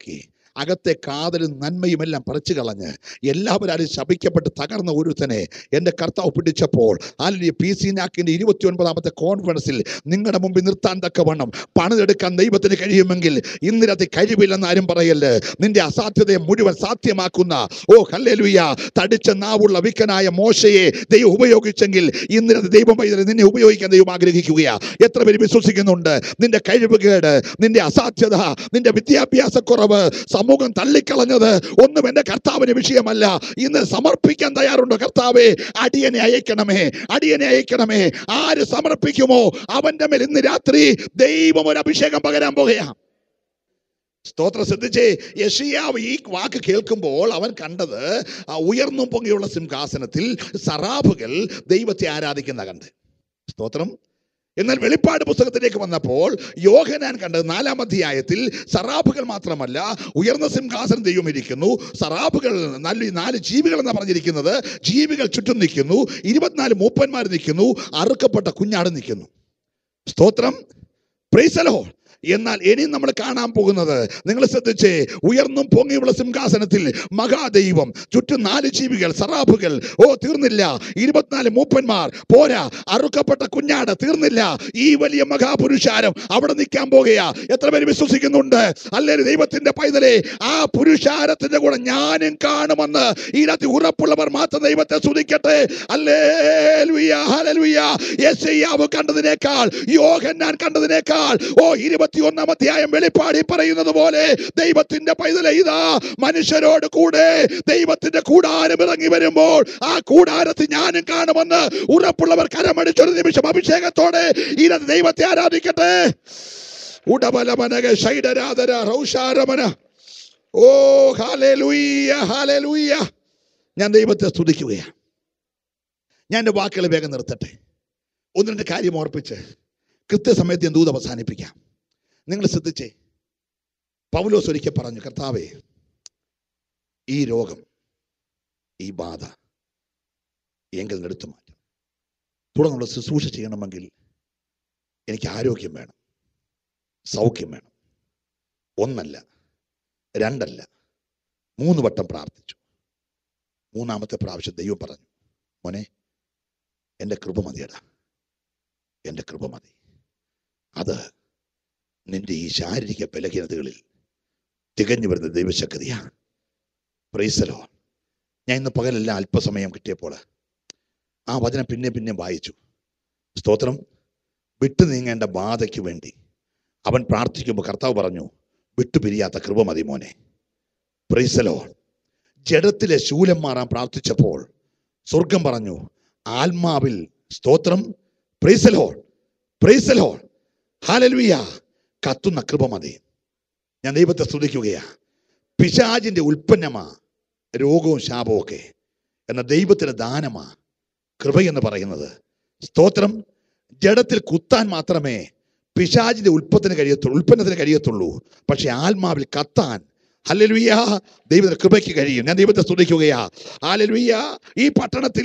അകത്തെ കാതലും നന്മയും എല്ലാം പറിച്ചു കളഞ്ഞ് എല്ലാവരും ശപിക്കപ്പെട്ട് തകർന്ന ഒരുത്തനെ എൻ്റെ കർത്താവ് പിടിച്ചപ്പോൾ അല്ലെങ്കിൽ പി സി നാക്കിൻ്റെ ഇരുപത്തി ഒൻപതാമത്തെ കോൺഫറൻസിൽ നിങ്ങളുടെ മുമ്പിൽ നിർത്താൻ തക്കവണ്ണം പണിതെടുക്കാൻ ദൈവത്തിന് കഴിയുമെങ്കിൽ ഇന്നിരത്തെ കഴിവില്ലെന്ന് ആരും പറയല്ലേ നിന്റെ അസാധ്യതയെ മുഴുവൻ സാധ്യമാക്കുന്ന ഓ ഹല്ലേലൂയ തടിച്ച നാവുള്ള വിക്കനായ മോശയെ ദൈവം ഉപയോഗിച്ചെങ്കിൽ ഇന്നിരത്തെ ദൈവം പൈതലെ നിന്നെ ഉപയോഗിക്കാൻ ദൈവം ആഗ്രഹിക്കുകയാ എത്ര പേര് വിശ്വസിക്കുന്നുണ്ട് നിന്റെ കഴിവുകേട് നിന്റെ അസാധ്യത നിന്റെ വിദ്യാഭ്യാസക്കുറവ് സമൂഹം തള്ളിക്കളഞ്ഞത് ഒന്നും എൻ്റെ കർത്താവിന് വിഷയമല്ല ഇന്ന് സമർപ്പിക്കാൻ തയ്യാറുണ്ടോ കർത്താവേ അടിയനെ അയക്കണമേ അടിയനെ അയക്കണമേ ആര് സമർപ്പിക്കുമോ അവന്റെ മേൽ ഇന്ന് രാത്രി ദൈവം ഒരു അഭിഷേകം പകരാൻ പോകുകയാണ് സ്തോത്രം ശ്രദ്ധിച്ചേ യഷിയാവ് ഈ വാക്ക് കേൾക്കുമ്പോൾ അവൻ കണ്ടത് ആ ഉയർന്നും പൊങ്ങിയുള്ള സിംഹാസനത്തിൽ സറാബുകൾ ദൈവത്തെ ആരാധിക്കുന്ന കണ്ട് സ്തോത്രം എന്നാൽ വെളിപ്പാട് പുസ്തകത്തിലേക്ക് വന്നപ്പോൾ യോഹനാൻ കണ്ടത് നാലാം അധ്യായത്തിൽ സറാബുകൾ മാത്രമല്ല ഉയർന്ന സിംഹാസനം ദൈവം ഇരിക്കുന്നു സറാബുകൾ നല്ല നാല് ജീവികൾ എന്ന് പറഞ്ഞിരിക്കുന്നത് ജീവികൾ ചുറ്റും നിൽക്കുന്നു ഇരുപത്തിനാല് മൂപ്പന്മാർ നിൽക്കുന്നു അറുക്കപ്പെട്ട കുഞ്ഞാട് നിൽക്കുന്നു സ്തോത്രം പ്രൈസലോ എന്നാൽ ഇനി നമ്മൾ കാണാൻ പോകുന്നത് നിങ്ങൾ ശ്രദ്ധിച്ചേ ഉയർന്നും പൊങ്ങിയുള്ള സിംഹാസനത്തിൽ മഹാദൈവം ചുറ്റും നാല് ജീവികൾ സറാബുകൾ ഓ തീർന്നില്ല ഇരുപത്തിനാല് മൂപ്പന്മാർ പോരാ അറുക്കപ്പെട്ട കുഞ്ഞാട് തീർന്നില്ല ഈ വലിയ മഹാപുരുഷാരം അവിടെ നിൽക്കാൻ പോകുകയാ എത്ര പേര് വിശ്വസിക്കുന്നുണ്ട് അല്ലെങ്കിൽ ദൈവത്തിന്റെ പൈതലെ ആ പുരുഷാരത്തിന്റെ കൂടെ ഞാനും കാണുമെന്ന് ഇതിനകത്ത് ഉറപ്പുള്ളവർ മാത്രം ദൈവത്തെ സ്തുതിക്കട്ടെ അല്ലേ യെശയ്യാവ് കണ്ടതിനേക്കാൾ യോഹന്നാൻ കണ്ടതിനേക്കാൾ ഓ ഇരുപത്തി ഒന്നാം അധ്യായം വെളിപ്പാടി പറയുന്നത് പോലെ ദൈവത്തിന്റെ പൈതലെ ഇതാ മനുഷ്യരോട് കൂടെ ദൈവത്തിന്റെ കൂടാരം ഇറങ്ങി വരുമ്പോൾ ആ കൂടാരത്തിൽ ഞാനും കാണുമെന്ന് ഉറപ്പുള്ളവർ കരമടിച്ചൊരു നിമിഷം അഭിഷേകത്തോടെ ഇതിനകത്ത് ദൈവത്തെ ആരാധിക്കട്ടെ ഉടബലമനക ഷൈഡരാധര റൗഷാരമന ഓ ഹാലേലൂയ്യ ഹാലേലൂയ്യ ഞാൻ ദൈവത്തെ സ്തുതിക്കുകയാണ് ഞാൻ എൻ്റെ വാക്കുകൾ വേഗം നിർത്തട്ടെ ഒന്ന് രണ്ട് കാര്യം ഓർപ്പിച്ച് കൃത്യസമയത്ത് ഞാൻ ദൂത് അവസാനിപ്പിക്കാം നിങ്ങൾ ശ്രദ്ധിച്ചേ പൗലോസ് ഒരിക്കൽ പറഞ്ഞു കർത്താവേ ഈ രോഗം ഈ ബാധ എങ്കിൽ എടുത്തു മാറ്റും തുടർന്നുള്ള ശുശ്രൂഷ ചെയ്യണമെങ്കിൽ എനിക്ക് ആരോഗ്യം വേണം സൗഖ്യം വേണം ഒന്നല്ല രണ്ടല്ല മൂന്ന് വട്ടം പ്രാർത്ഥിച്ചു മൂന്നാമത്തെ പ്രാവശ്യം ദൈവം പറഞ്ഞു മോനെ എൻ്റെ കൃപ മതിയടാ എൻ്റെ കൃപ മതി അത് നിന്റെ ഈ ശാരീരിക ബലഹീനതകളിൽ തികഞ്ഞു വരുന്ന ദൈവശക്തിയാണ് പ്രൈസലോ ഞാൻ ഇന്ന് പകലെല്ലാം അല്പസമയം കിട്ടിയപ്പോൾ ആ വചനം പിന്നെ പിന്നെ വായിച്ചു സ്തോത്രം വിട്ടു നീങ്ങേണ്ട ബാധയ്ക്ക് വേണ്ടി അവൻ പ്രാർത്ഥിക്കുമ്പോൾ കർത്താവ് പറഞ്ഞു വിട്ടുപിരിയാത്ത കൃപ മതി മോനെ പ്രൈസലോ ജഡത്തിലെ ശൂലം മാറാൻ പ്രാർത്ഥിച്ചപ്പോൾ സ്വർഗം പറഞ്ഞു ആത്മാവിൽ സ്തോത്രം പ്രൈസലോ പ്രൈസലോ ഹാലലുയ കത്തുന്ന കൃപ മതി ഞാൻ ദൈവത്തെ സ്തുതിക്കുകയാ പിശാജിന്റെ ഉൽപ്പന്നമാ രോഗവും ശാപവും ഒക്കെ എന്ന ദൈവത്തിന്റെ ദാനമാ കൃപ എന്ന് പറയുന്നത് സ്തോത്രം ജഡത്തിൽ കുത്താൻ മാത്രമേ പിശാജിന്റെ ഉൽപ്പത്തിന് കഴിയത്തുള്ളൂ ഉൽപ്പന്നത്തിന് കഴിയത്തുള്ളൂ പക്ഷെ ആത്മാവിൽ കത്താൻ ഹല്ലേലൂയ ദൈവത്തിന്റെ കൃപയ്ക്ക് കഴിയും ഞാൻ ദൈവത്തെ സ്തുതിക്കുകയാ ഹല്ലേലൂയ ഈ പട്ടണത്തിൽ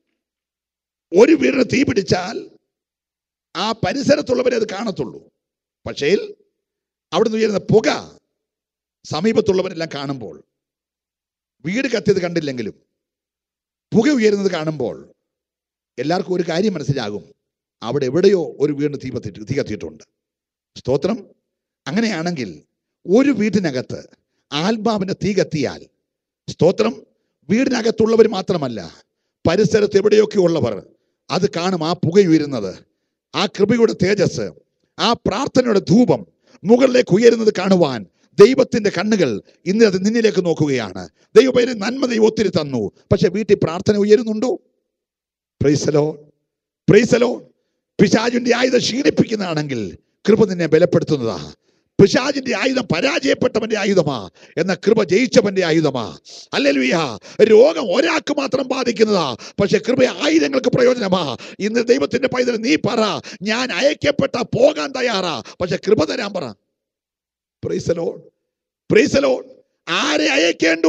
ഒരു വീടിന് തീ പിടിച്ചാൽ ആ പരിസരത്തുള്ളവരെ അത് കാണത്തുള്ളൂ പക്ഷേ അവിടുന്ന് ഉയരുന്ന പുക സമീപത്തുള്ളവരെല്ലാം കാണുമ്പോൾ വീട് കത്തിയത് കണ്ടില്ലെങ്കിലും പുക ഉയരുന്നത് കാണുമ്പോൾ എല്ലാവർക്കും ഒരു കാര്യം മനസ്സിലാകും അവിടെ എവിടെയോ ഒരു വീടിന് തീ കത്തിട്ട് തീ കത്തിയിട്ടുണ്ട് സ്തോത്രം അങ്ങനെയാണെങ്കിൽ ഒരു വീട്ടിനകത്ത് ആത്മാവിന്റെ തീ കത്തിയാൽ സ്തോത്രം വീടിനകത്തുള്ളവർ മാത്രമല്ല പരിസരത്ത് എവിടെയൊക്കെ ഉള്ളവർ അത് കാണും ആ പുക ഉയരുന്നത് ആ കൃപയുടെ തേജസ് ആ പ്രാർത്ഥനയുടെ ധൂപം മുകളിലേക്ക് ഉയരുന്നത് കാണുവാൻ ദൈവത്തിന്റെ കണ്ണുകൾ ഇന്ന് അത് നിന്നിലേക്ക് നോക്കുകയാണ് ദൈവപേര് നന്മ ദൈവം ഒത്തിരി തന്നു പക്ഷെ വീട്ടിൽ പ്രാർത്ഥന ഉയരുന്നുണ്ടോ പ്രൈസലോ പ്രൈസലോ പിശാചിന്റെ ആയുധം ക്ഷീണിപ്പിക്കുന്നതാണെങ്കിൽ കൃപ നിന്നെ ബലപ്പെടുത്തുന്നതാ പിശാചിന്റെ ആയുധം പരാജയപ്പെട്ടവന്റെ ആയുധമാ എന്ന കൃപ ജയിച്ചവന്റെ ആയുധമാ അല്ലെലുയ്യ രോഗം ഒരാൾക്ക് മാത്രം ബാധിക്കുന്നതാ പക്ഷെ കൃപ ആയിരങ്ങൾക്ക് പ്രയോജനമാ ഇന്ന് ദൈവത്തിന്റെ പൈതൽ നീ പറ ഞാൻ അയക്കപ്പെട്ട പോകാൻ തയ്യാറാ പക്ഷെ കൃപ തരാൻ പറ പ്രൈസലോ പ്രൈസലോ ആരെ അയക്കേണ്ടു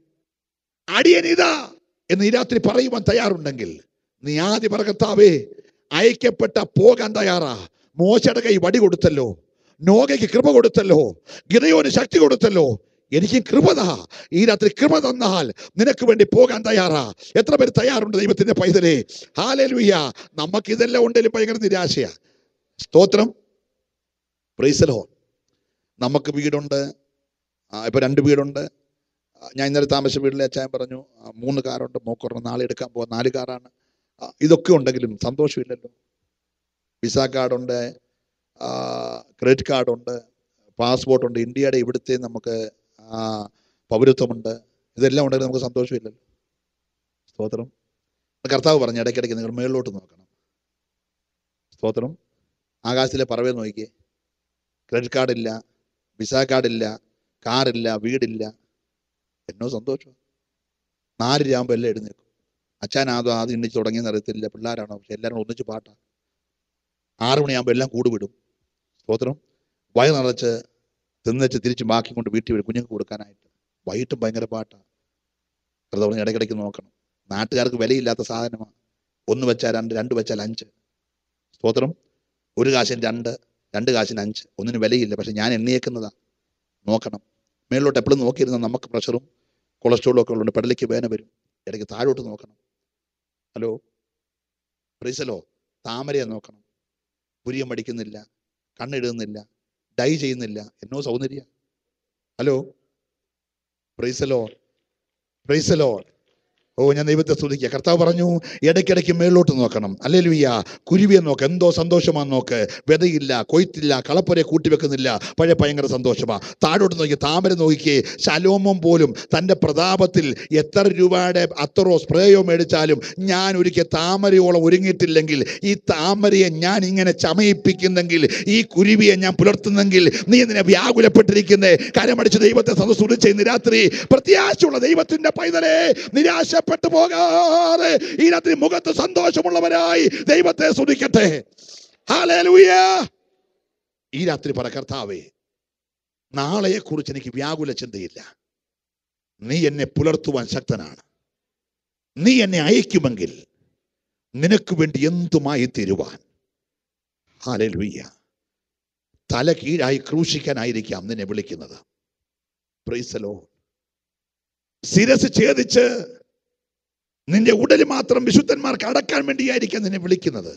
അടിയനിതാ എന്ന് ഈ രാത്രി പറയുവാൻ തയ്യാറുണ്ടെങ്കിൽ നീ ആദ്യ പറകത്താവേ അയക്കപ്പെട്ട പോകാൻ തയ്യാറാ മോശയുടെ കൈ വടി കൊടുത്തല്ലോ നോഗയ്ക്ക് കൃപ കൊടുത്തല്ലോ ഗിതയോന് ശക്തി കൊടുത്തല്ലോ എനിക്ക് കൃപത ഈ രാത്രി കൃപ തന്നാൽ നിനക്ക് വേണ്ടി പോകാൻ തയ്യാറാ എത്ര പേര് തയ്യാറുണ്ട് ദൈവത്തിന്റെ പൈതലേ ഹാലലുയ്യ നമുക്ക് ഇതെല്ലാം ഉണ്ടെങ്കിലും ഭയങ്കര നിരാശയാ സ്തോത്രം പ്രൈസലോ നമുക്ക് വീടുണ്ട് ആ, ഇപ്പൊ രണ്ട് വീടുണ്ട് ആ, ഞാൻ ഇന്നലെ താമസിച്ച വീട്ടിലെ അച്ചായൻ പറഞ്ഞു ആ, മൂന്ന് കാറുണ്ട് മോക്കൊരെണ്ണം നാളെ എടുക്കാൻ പോകാം നാല് കാറാണ് ആ, ഇതൊക്കെ ഉണ്ടെങ്കിലും സന്തോഷമില്ലല്ലോ വിസ കാർഡുണ്ട് ക്രെഡിറ്റ് കാർഡുണ്ട് പാസ്പോർട്ടുണ്ട് ഇന്ത്യയുടെ ഇവിടുത്തെ നമുക്ക് ആ, പൗരത്വമുണ്ട് ഇതെല്ലാം ഉണ്ടെങ്കിൽ നമുക്ക് സന്തോഷമില്ലല്ലോ സ്തോത്രം കർത്താവ് പറഞ്ഞു ഇടയ്ക്കിടയ്ക്ക് നിങ്ങൾ മേളിലോട്ട് നോക്കണം സ്തോത്രം ആകാശത്തിലെ പറവേ നോക്കിയേ ക്രെഡിറ്റ് കാർഡില്ല വിസ കാർഡില്ല കാറില്ല വീടില്ല എന്നോ സന്തോഷം നാല് രാകുമ്പോൾ എല്ലാം എഴുന്നേക്കും അച്ഛനാതോ ആദ്യം എണ്ണിച്ച് തുടങ്ങിയെന്ന് അറിയത്തില്ല പിള്ളേരാണോ പക്ഷെ എല്ലാവരും ഒന്നിച്ച് പാട്ടാ ആറു മണിയാകുമ്പോൾ എല്ലാം കൂട് വിടും സ്തോത്രം വയ നിറച്ച് തിന്നുവെച്ച് തിരിച്ച് ബാക്കി കൊണ്ട് വീട്ടിൽ വരും കുഞ്ഞുങ്ങൾക്ക് കൊടുക്കാനായിട്ട് വൈകിട്ടും ഭയങ്കര പാട്ടാ കർത്താവ് ഇടയ്ക്കിടയ്ക്ക് നോക്കണം നാട്ടുകാർക്ക് വിലയില്ലാത്ത സാധനമാണ് ഒന്ന് വെച്ചാൽ രണ്ട് രണ്ട് വെച്ചാൽ അഞ്ച് സ്തോത്രം ഒരു കാശിന് രണ്ട് രണ്ട് കാശിന് അഞ്ച് ഒന്നിന് വിലയില്ല പക്ഷെ ഞാൻ എണ്ണിയേക്കുന്നതാ നോക്കണം മേളിലോട്ട് എപ്പോഴും നോക്കിയിരുന്ന നമുക്ക് പ്രഷറും കൊളസ്ട്രോളും ഒക്കെ ഉള്ളതുകൊണ്ട് പെടലിക്ക് വേന വരും ഇടയ്ക്ക് താഴോട്ട് നോക്കണം ഹലോ പ്രീസലോ താമരയെ നോക്കണം പുരിയം പഠിക്കുന്നില്ല കണ്ണെഴുതുന്നില്ല ഡൈ ചെയ്യുന്നില്ല എന്നോ സൗന്ദര്യ ഹലോ പ്രൈസലോ പ്രൈസലോ ഓ ഞാൻ ദൈവത്തെ സ്തുതിക്കുക കർത്താവ് പറഞ്ഞു ഇടയ്ക്കിടയ്ക്ക് മേളിലോട്ട് നോക്കണം അല്ലേ ലുയ്യ കുരുവിയെ നോക്ക് എന്തോ സന്തോഷമാന്ന് നോക്ക് വിതയില്ല കൊയ്ത്തില്ല കളപ്പുരെ കൂട്ടിവെക്കുന്നില്ല പഴയ ഭയങ്കര സന്തോഷമാ താഴോട്ട് നോക്കി താമര നോക്കിക്കേ ശലോമം പോലും തൻ്റെ പ്രതാപത്തിൽ എത്ര രൂപയുടെ അത്തറോ സ്പ്രേയോ മേടിച്ചാലും ഞാൻ ഒരിക്കൽ താമരയോളം ഒരുങ്ങിയിട്ടില്ലെങ്കിൽ ഈ താമരയെ ഞാൻ ഇങ്ങനെ ചമയിപ്പിക്കുന്നെങ്കിൽ ഈ കുരുവിയെ ഞാൻ പുലർത്തുന്നെങ്കിൽ നീ ഇതിനെ വ്യാകുലപ്പെട്ടിരിക്കുന്നേ കരമടിച്ച് ദൈവത്തെ സന്തോഷിച്ച് ഇന്ന് രാത്രി പ്രത്യാശയുള്ള ദൈവത്തിന്റെ പൈതലെ നിരാശപ്പെട്ടു പോകാതെ ഈ രാത്രി മുഖത്ത് സന്തോഷമുള്ളവരായി ദൈവത്തെ സ്തുതിക്കട്ടെ ഹല്ലേലൂയ ഈ രാത്രി പറ കർത്താവേ നാളെയെ കുറിച്ച് എനിക്ക് വ്യാകുല ചിന്തയില്ല നീ എന്നെ പുലർത്തുവാൻ ശക്തനാണ് നീ എന്നെ അയക്കുമെങ്കിൽ നിനക്ക് വേണ്ടി എന്തുമായി തീരുവാൻ ഹാലലുയ്യ തല കീഴായി ക്രൂശിക്കാനായിരിക്കാം നിന്നെ വിളിക്കുന്നത് പ്രൈസലോ ശിരസ് ഛേദിച്ച് നിന്റെ ഉടല് മാത്രം വിശുദ്ധന്മാർക്ക് അടക്കാൻ വേണ്ടിയായിരിക്കാം നിന്നെ വിളിക്കുന്നത്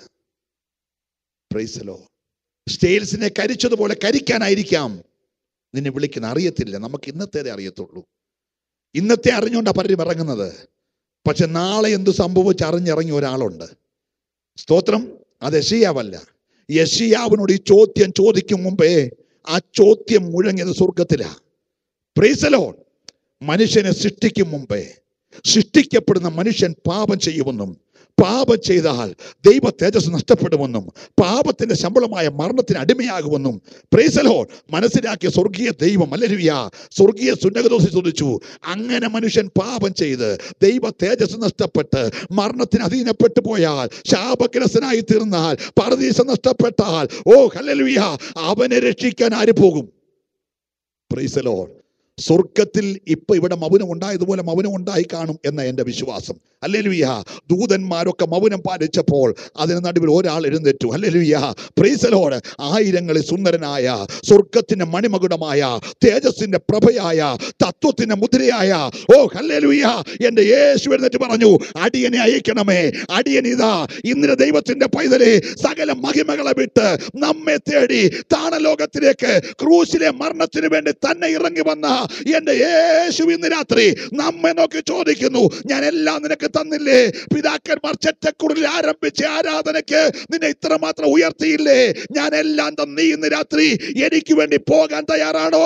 പ്രൈസലോ സ്റ്റേൽസിനെ കരിച്ചതുപോലെ കരിക്കാനായിരിക്കാം നിന്നെ വിളിക്കുന്ന അറിയത്തില്ല നമുക്ക് ഇന്നത്തേതേ അറിയത്തുള്ളൂ ഇന്നത്തെ അറിഞ്ഞുകൊണ്ടാണ് പലരും ഇറങ്ങുന്നത് പക്ഷെ നാളെ എന്ത് സംഭവിച്ച് അറിഞ്ഞിറങ്ങിയ ഒരാളുണ്ട് സ്തോത്രം അത് യഷിയാവല്ല യഷിയാവിനോട് ഈ ചോദ്യം ചോദിക്കും മുമ്പേ ആ ചോദ്യം മുഴങ്ങിയത് സ്വർഗത്തിലാ പ്രീസലോ മനുഷ്യനെ സൃഷ്ടിക്കും മുമ്പേ സൃഷ്ടിക്കപ്പെടുന്ന മനുഷ്യൻ പാപം ചെയ്യുമെന്നും പാപം ചെയ്താൽ ദൈവ തേജസ് നഷ്ടപ്പെടുമെന്നും പാപത്തിന്റെ ശമ്പളമായ മരണത്തിന് അടിമയാകുമെന്നും പ്രേസലോ മനസ്സിലാക്കിയ സ്വർഗീയ ദൈവം അല്ലരുവിയ സ്വർഗീയ സുന്നകദോഷി ചോദിച്ചു അങ്ങനെ മനുഷ്യൻ പാപം ചെയ്ത് ദൈവ തേജസ് നഷ്ടപ്പെട്ട് മരണത്തിന് അധീനപ്പെട്ടു പോയാൽ ശാപഗ്രസ്തനായി തീർന്നാൽ പരദീസം നഷ്ടപ്പെട്ടാൽ ഓ ഹല്ലേലൂയ അവനെ രക്ഷിക്കാൻ ആര് പോകും പ്രൈസലോ സ്വർഗത്തിൽ ഇപ്പൊ ഇവിടെ മൗനം ഉണ്ടായതുപോലെ മൗനം ഉണ്ടായി കാണും എന്ന എൻ്റെ വിശ്വാസം അല്ലെലുയ്യ ദൂതന്മാരൊക്കെ മൗനം പാലിച്ചപ്പോൾ അതിന് നടുവിൽ ഒരാൾ എഴുന്നേറ്റു അല്ലെലുയ്യ പ്രീസലോട് ആയിരങ്ങളിൽ സുന്ദരനായ സ്വർഗത്തിന്റെ മണിമകുടമായ തേജസ്സിന്റെ പ്രഭയായ തത്വത്തിന്റെ മുദ്രയായ ഓ ഹല്ലേലൂയ എൻ്റെ യേശു എഴുന്നേറ്റ് പറഞ്ഞു അടിയനെ അയക്കണമേ അടിയൻ ഇതാ ഇന്നിന്റെ ദൈവത്തിന്റെ പൈതലെ സകല മഹിമകളെ വിട്ട് നമ്മെ തേടി താണലോകത്തിലേക്ക് ക്രൂശിലെ മരണത്തിന് വേണ്ടി തന്നെ ഇറങ്ങി വന്ന എന്റെ യേശു ഇന്ന് രാത്രി നമ്മെ നോക്കി ചോദിക്കുന്നു ഞാൻ എല്ലാം നിനക്ക് തന്നില്ലേ പിതാക്കന്മാർ ചെറ്റക്കുടലിൽ ആരംഭിച്ച ആരാധനയ്ക്ക് നിന്നെ ഇത്രമാത്രം ഉയർത്തിയില്ലേ ഞാൻ എല്ലാം തന്നീ ഇന്ന് രാത്രി എനിക്ക് വേണ്ടി പോകാൻ തയ്യാറാണോ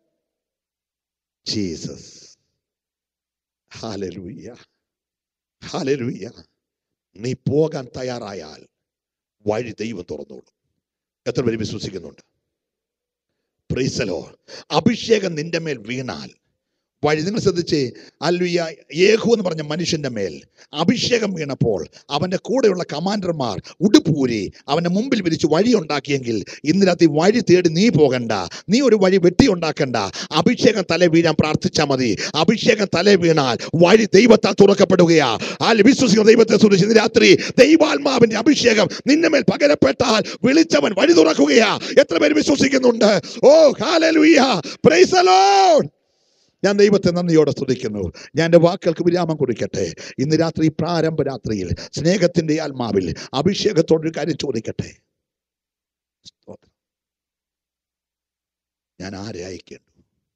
ജീസസ് ഹാലലൂയ്യ ഹാലലൂയ്യ നീ പോകാൻ തയ്യാറായാൽ വഴി ദൈവം തുറന്നോളൂ എത്ര പേര് വിശ്വസിക്കുന്നുണ്ട് പ്രീസലോ അഭിഷേകം നിന്റെ മേൽ വീണാൽ വഴി നിങ്ങൾ ശ്രദ്ധിച്ച് അല്ലുയ്യ യേഹു എന്ന് പറഞ്ഞ മനുഷ്യന്റെ മേൽ അഭിഷേകം വീണപ്പോൾ അവന്റെ കൂടെയുള്ള കമാൻഡർമാർ ഉടുപ്പൂരി അവന്റെ മുമ്പിൽ വിരിച്ച് വഴി ഉണ്ടാക്കിയെങ്കിൽ ഇന്ന് രാത്രി വഴി തേടി നീ പോകണ്ട നീ ഒരു വഴി വെട്ടി ഉണ്ടാക്കണ്ട അഭിഷേകം തല വീഴാൻ പ്രാർത്ഥിച്ചാൽ മതി അഭിഷേകം തല വീണാൽ വഴി ദൈവത്താൽ തുറക്കപ്പെടുകയാ ആ വിശ്വസിക്കുന്ന ദൈവത്തെ സൂക്ഷിച്ച് ഇന്ന് രാത്രി ദൈവാത്മാവിന്റെ അഭിഷേകം നിന്റെ മേൽ പകരപ്പെട്ടാൽ വിളിച്ചവൻ വഴി തുറക്കുകയാ എത്ര പേര് വിശ്വസിക്കുന്നുണ്ട് ഓ ഹാലലുയ്യ പ്രൈസ് ദി ലോർഡ് ഞാൻ ദൈവത്തെ നന്ദിയോടെ സ്തുതിക്കുന്നു ഞാൻ എൻ്റെ വാക്കുകൾക്ക് വിരാമം കൊടുക്കട്ടെ ഇന്ന് രാത്രി പ്രാരംഭ രാത്രിയിൽ സ്നേഹത്തിൻ്റെ ആത്മാവിൽ അഭിഷേകത്തോടൊരു കാര്യം ചോദിക്കട്ടെ സ്തോത്രം. ഞാൻ ആരെ അയക്കേണ്ടു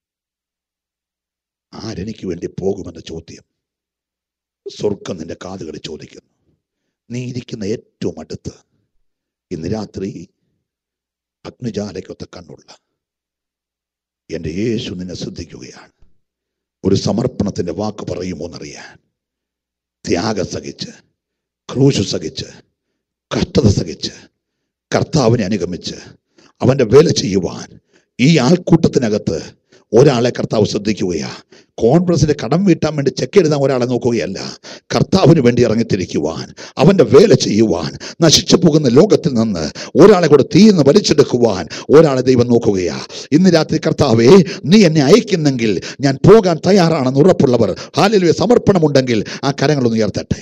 ആരെനിക്ക് വേണ്ടി പോകുമെന്ന ചോദ്യം സ്വർഗം നിന്റെ കാതുകളിൽ ചോദിക്കുന്നു നീ ഇരിക്കുന്ന ഏറ്റവും അടുത്ത് ഇന്ന് രാത്രി അഗ്നിജാലയ്ക്കൊത്ത കണ്ണുള്ള എൻ്റെ യേശു നിന്നെ ശ്രദ്ധിക്കുകയാണ് ഒരു സമർപ്പണത്തിൻ്റെ വാക്ക് പറയുമോ എന്നറിയാൻ ത്യാഗം സഹിച്ച് ക്രൂശ് സഹിച്ച് കഷ്ടത സഹിച്ച് കർത്താവിനെ അനുഗമിച്ച് അവൻ്റെ വേല ചെയ്യുവാൻ ഈ ആൾക്കൂട്ടത്തിനകത്ത് ഒരാളെ കർത്താവ് ശ്രദ്ധിക്കുകയാ കോൺഗ്രസിന്റെ കടം വീട്ടാൻ വേണ്ടി ചെക്ക് എഴുതാൻ ഒരാളെ നോക്കുകയല്ല കർത്താവിന് വേണ്ടി ഇറങ്ങിത്തിരിക്കുവാൻ അവന്റെ വേല ചെയ്യുവാൻ നശിച്ചു പോകുന്ന ലോകത്തിൽ നിന്ന് ഒരാളെ കൂടെ തീർന്ന് വലിച്ചെടുക്കുവാൻ ഒരാളെ ദൈവം നോക്കുകയാ ഇന്ന് രാത്രി കർത്താവേ നീ എന്നെ അയക്കുന്നെങ്കിൽ ഞാൻ പോകാൻ തയ്യാറാണെന്ന് ഉറപ്പുള്ളവർ ഹാലിലുവെ സമർപ്പണമുണ്ടെങ്കിൽ ആ കരങ്ങളൊന്ന് ഉയർത്തട്ടെ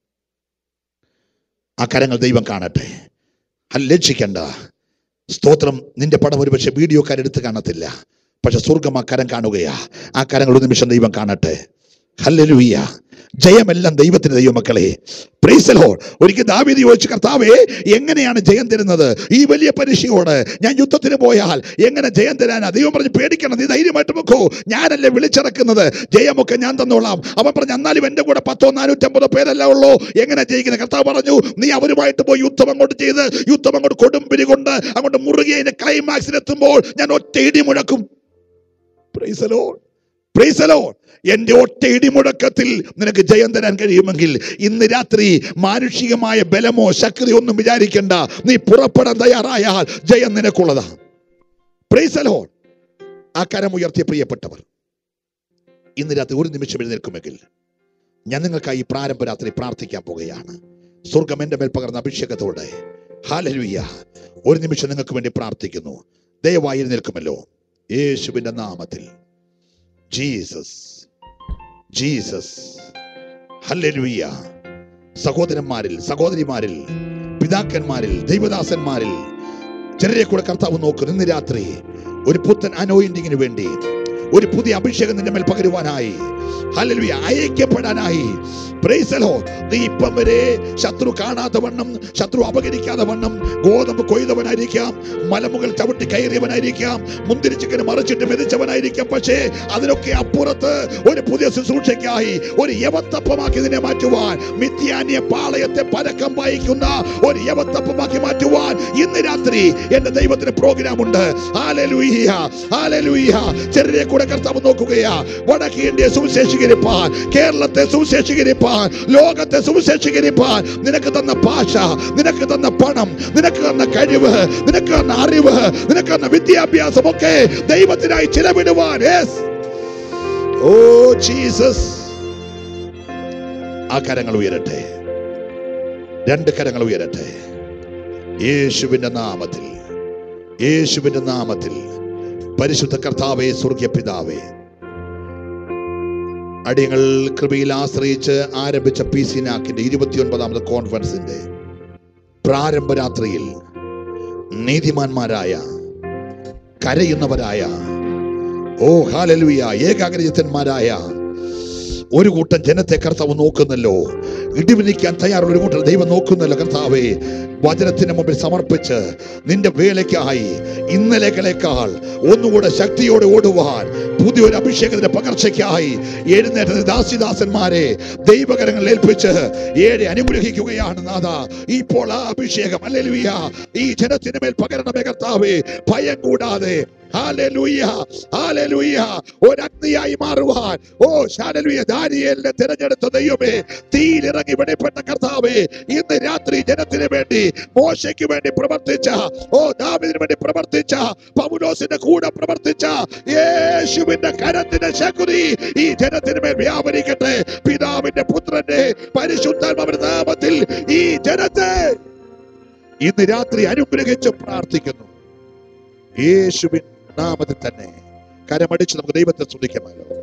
ആ കരങ്ങൾ ദൈവം കാണട്ടെ അത് ലക്ഷിക്കണ്ട സ്തോത്രം നിന്റെ പടം ഒരുപക്ഷെ വീഡിയോക്കാരെടുത്ത് കാണത്തില്ല പക്ഷെ സ്വർഗം ആ കരം കാണുകയാ ആ കരങ്ങൾ ഒരു നിമിഷം ദൈവം കാണട്ടെ ഹല്ലേലൂയ ജയമെല്ലാം ദൈവത്തിന് ദൈവമക്കളെ പ്രൈസലോ ഒരിക്കൽ ദാവീദ് ചോദിച്ചു കർത്താവേ എങ്ങനെയാണ് ജയം തരുന്നത് ഈ വലിയ പരീക്ഷയോട് ഞാൻ യുദ്ധത്തിന് പോയാൽ എങ്ങനെ ജയം തരാനാ ദൈവം പറഞ്ഞ് പേടിക്കണം നീ ധൈര്യമായിട്ട് വെക്കോ ഞാനല്ലേ വിളിച്ചിറക്കുന്നത് ജയമൊക്കെ ഞാൻ തന്നോളാം അവൻ പറഞ്ഞു എന്നാലും എൻ്റെ കൂടെ പത്തോ നാനൂറ്റമ്പതോ പേരല്ല ഉള്ളൂ എങ്ങനെ ജയിക്കുന്നത് കർത്താവ് പറഞ്ഞു നീ അവരുമായിട്ട് പോയി യുദ്ധം അങ്ങോട്ട് ചെയ്ത് യുദ്ധം അങ്ങോട്ട് കൊടുമ്പിരി കൊണ്ട് അങ്ങോട്ട് മുറുകെ അതിന്റെ ക്ലൈമാക്സിലെത്തുമ്പോൾ ഞാൻ ഒറ്റ ഇടി മുഴക്കും പ്രൈസലോ പ്രൈസലോ എന്റെ ഒറ്റ ഇടിമുഴക്കത്തിൽ നിനക്ക് ജയം തരാൻ കഴിയുമെങ്കിൽ ഇന്ന് രാത്രി മാനുഷികമായ ബലമോ ശക്തിയോ ഒന്നും വിചാരിക്കണ്ട നീ പുറപ്പെടാൻ തയ്യാറായാൽ ജയം നിനക്കുള്ളതാ പ്രൈസലോ ആ കരം ഉയർത്തിയ പ്രിയപ്പെട്ടവർ ഇന്ന് രാത്രി ഒരു നിമിഷം എഴുന്നേൽക്കുമെങ്കിൽ ഞാൻ നിങ്ങൾക്കായി ഈ പ്രാരംഭ രാത്രി പ്രാർത്ഥിക്കാൻ പോകുകയാണ് സ്വർഗം എന്റെ മേൽ പകർന്ന അഭിഷേകത്തോടെ ഹാലലുയ്യ ഒരു നിമിഷം നിങ്ങൾക്ക് വേണ്ടി പ്രാർത്ഥിക്കുന്നു ദയവായി എഴുന്നേൽക്കുമല്ലോ യേശുവിന്റെ നാമത്തിൽ ജീസസ് ജീസസ് ഹല്ലേലൂയ സഹോദരന്മാരിൽ സഹോദരിമാരിൽ പിതാക്കന്മാരിൽ ദൈവദാസന്മാരിൽ ചിലരെ കൂടെ കർത്താവ് നോക്കുന്നു ഇന്ന് രാത്രി ഒരു പുത്തൻ അനോയിന്റിങ്ങിന് വേണ്ടി ഒരു പുതിയ അഭിഷേകം നിന്റെ മേൽ പകരുവാനായി ഹല്ലേലൂയ അയക്കപ്പെടാനായി പ്രൈസലോ നീ ഇപ്പം വരെ ശത്രു കാണാത്ത വണ്ണം ശത്രു അപകരിക്കാതെ വണ്ണം ഗോതമ്പ് കൊയ്തവനായിരിക്കാം മലമുകൾ ചവിട്ടി കയറിയവനായിരിക്കാം മുന്തിരിച്ചിക്കന് മറിച്ചിട്ട് മെതിച്ചവനായിരിക്കാം പക്ഷേ അതിനൊക്കെ അപ്പുറത്ത് ഒരു പുതിയ ശുശ്രൂഷയ്ക്കായി ഒരു യവത്തപ്പമാക്കി ഇതിനെ മാറ്റുവാൻ മിഥ്യാന്യ പാളയത്തെ പരക്കം വായിക്കുന്ന ഒരു യവത്തപ്പമാക്കി മാറ്റുവാൻ ഇന്ന് രാത്രി എന്റെ ദൈവത്തിന് പ്രോഗ്രാം ഉണ്ട് ഹാലലൂയ്യ ഹാലലൂയ്യ ചെറിയ കൂടെ കർത്താവ് നോക്കുകയാ വടക്കേ ഇന്ത്യ സുവിശേഷീകരിപ്പാൻ കേരളത്തെ സുവിശേഷീകരിപ്പാൻ ലോകത്തെ സുവിശേഷീകരിപ്പാൻ നിനക്ക് തന്ന ഭാഷ നിനക്ക് തന്ന പണം നിനക്ക് തന്ന കഴിവ് നിനക്ക് തന്ന അറിവ് നിനക്ക് തന്ന വിദ്യാഭ്യാസം ഒക്കെ ദൈവത്തിനായി ചിലവിടുവാൻ yes. ഓ ജീസസ് ആ കരങ്ങൾ ഉയരട്ടെ രണ്ട് കരങ്ങൾ ഉയരട്ടെ യേശുവിന്റെ നാമത്തിൽ യേശുവിന്റെ നാമത്തിൽ പരിശുദ്ധ കർത്താവേ സ്വർഗീയ പിതാവേ അടിയങ്ങൾ കൃപയിൽ ആശ്രയിച്ച് ആരംഭിച്ച പി സി നാക്കിന്റെ ഇരുപത്തിയൊൻപതാമത് കോൺഫറൻസിന്റെ പ്രാരംഭ രാത്രിയിൽ നീതിമാന്മാരായ കരയുന്നവരായ ഓ ഹാലലുയ ഏകാഗ്രചിത്തന്മാരായ ഒരു കൂട്ടം ജനത്തെ കർത്താവ് നോക്കുന്നല്ലോ ഇടിവിനിക്കാൻ തയ്യാറുള്ള ഒരു കൂട്ടം ദൈവം നോക്കുന്നല്ലോ കർത്താവേ വചനത്തിന് മുമ്പിൽ സമർപ്പിച്ച് നിന്റെ വേലയ്ക്കായി ഇന്നലെകളെക്കാൾ ഒന്നുകൂടെ ശക്തിയോടെ ഓടുവാൻ പുതിയൊരു അഭിഷേകത്തിന്റെ പകർച്ചയ്ക്കായി എഴുന്നേറ്റ ദാസിദാസന്മാരെ ദൈവകരങ്ങൾ ഏൽപ്പിച്ച് ഏഴെ അനുഗ്രഹിക്കുകയാണ് നാഥ ഇപ്പോൾ ആ അഭിഷേകം അല്ലെലുയ്യ ഈ ജനത്തിന് മേൽ പകരണമേ കർത്താവേ ഭയം കൂടാതെ ഹാലലുയ്യ ഹാലലുയ്യ ഒരഗ്നിയായി മാറുവാൻ ഓ ഹാലലുയ്യ ദാനിയേലിനെ തിരഞ്ഞെടുത്ത ദൈവമേ തീയിലിറങ്ങി വെളിപ്പെട്ട കർത്താവേ ഇന്ന് രാത്രി ജനത്തിന് വേണ്ടി മോശയ്ക്ക് വേണ്ടി പ്രവർത്തിച്ച ഓ ദാവിദിന് വേണ്ടി പ്രവർത്തിച്ച പൗലോസിന്റെ കൂടെ പ്രവർത്തിച്ച യേശുവിന്റെ കരത്തിന്റെ ശക്തി ഈ ജനത്തിന് മേൽ വ്യാപരിക്കട്ടെ പിതാവിന്റെ പുത്രന്റെ പരിശുദ്ധാത്മാവിന്റെ നാമത്തിൽ ഈ ജനത്തെ ഇന്ന് രാത്രി അനുഗ്രഹിച്ച് പ്രാർത്ഥിക്കുന്നു യേശുവിൻ നാമത്തിൽ തന്നെ കരമടിച്ച് നമുക്ക് ദൈവത്തെ സ്തുതിക്കാമല്ലോ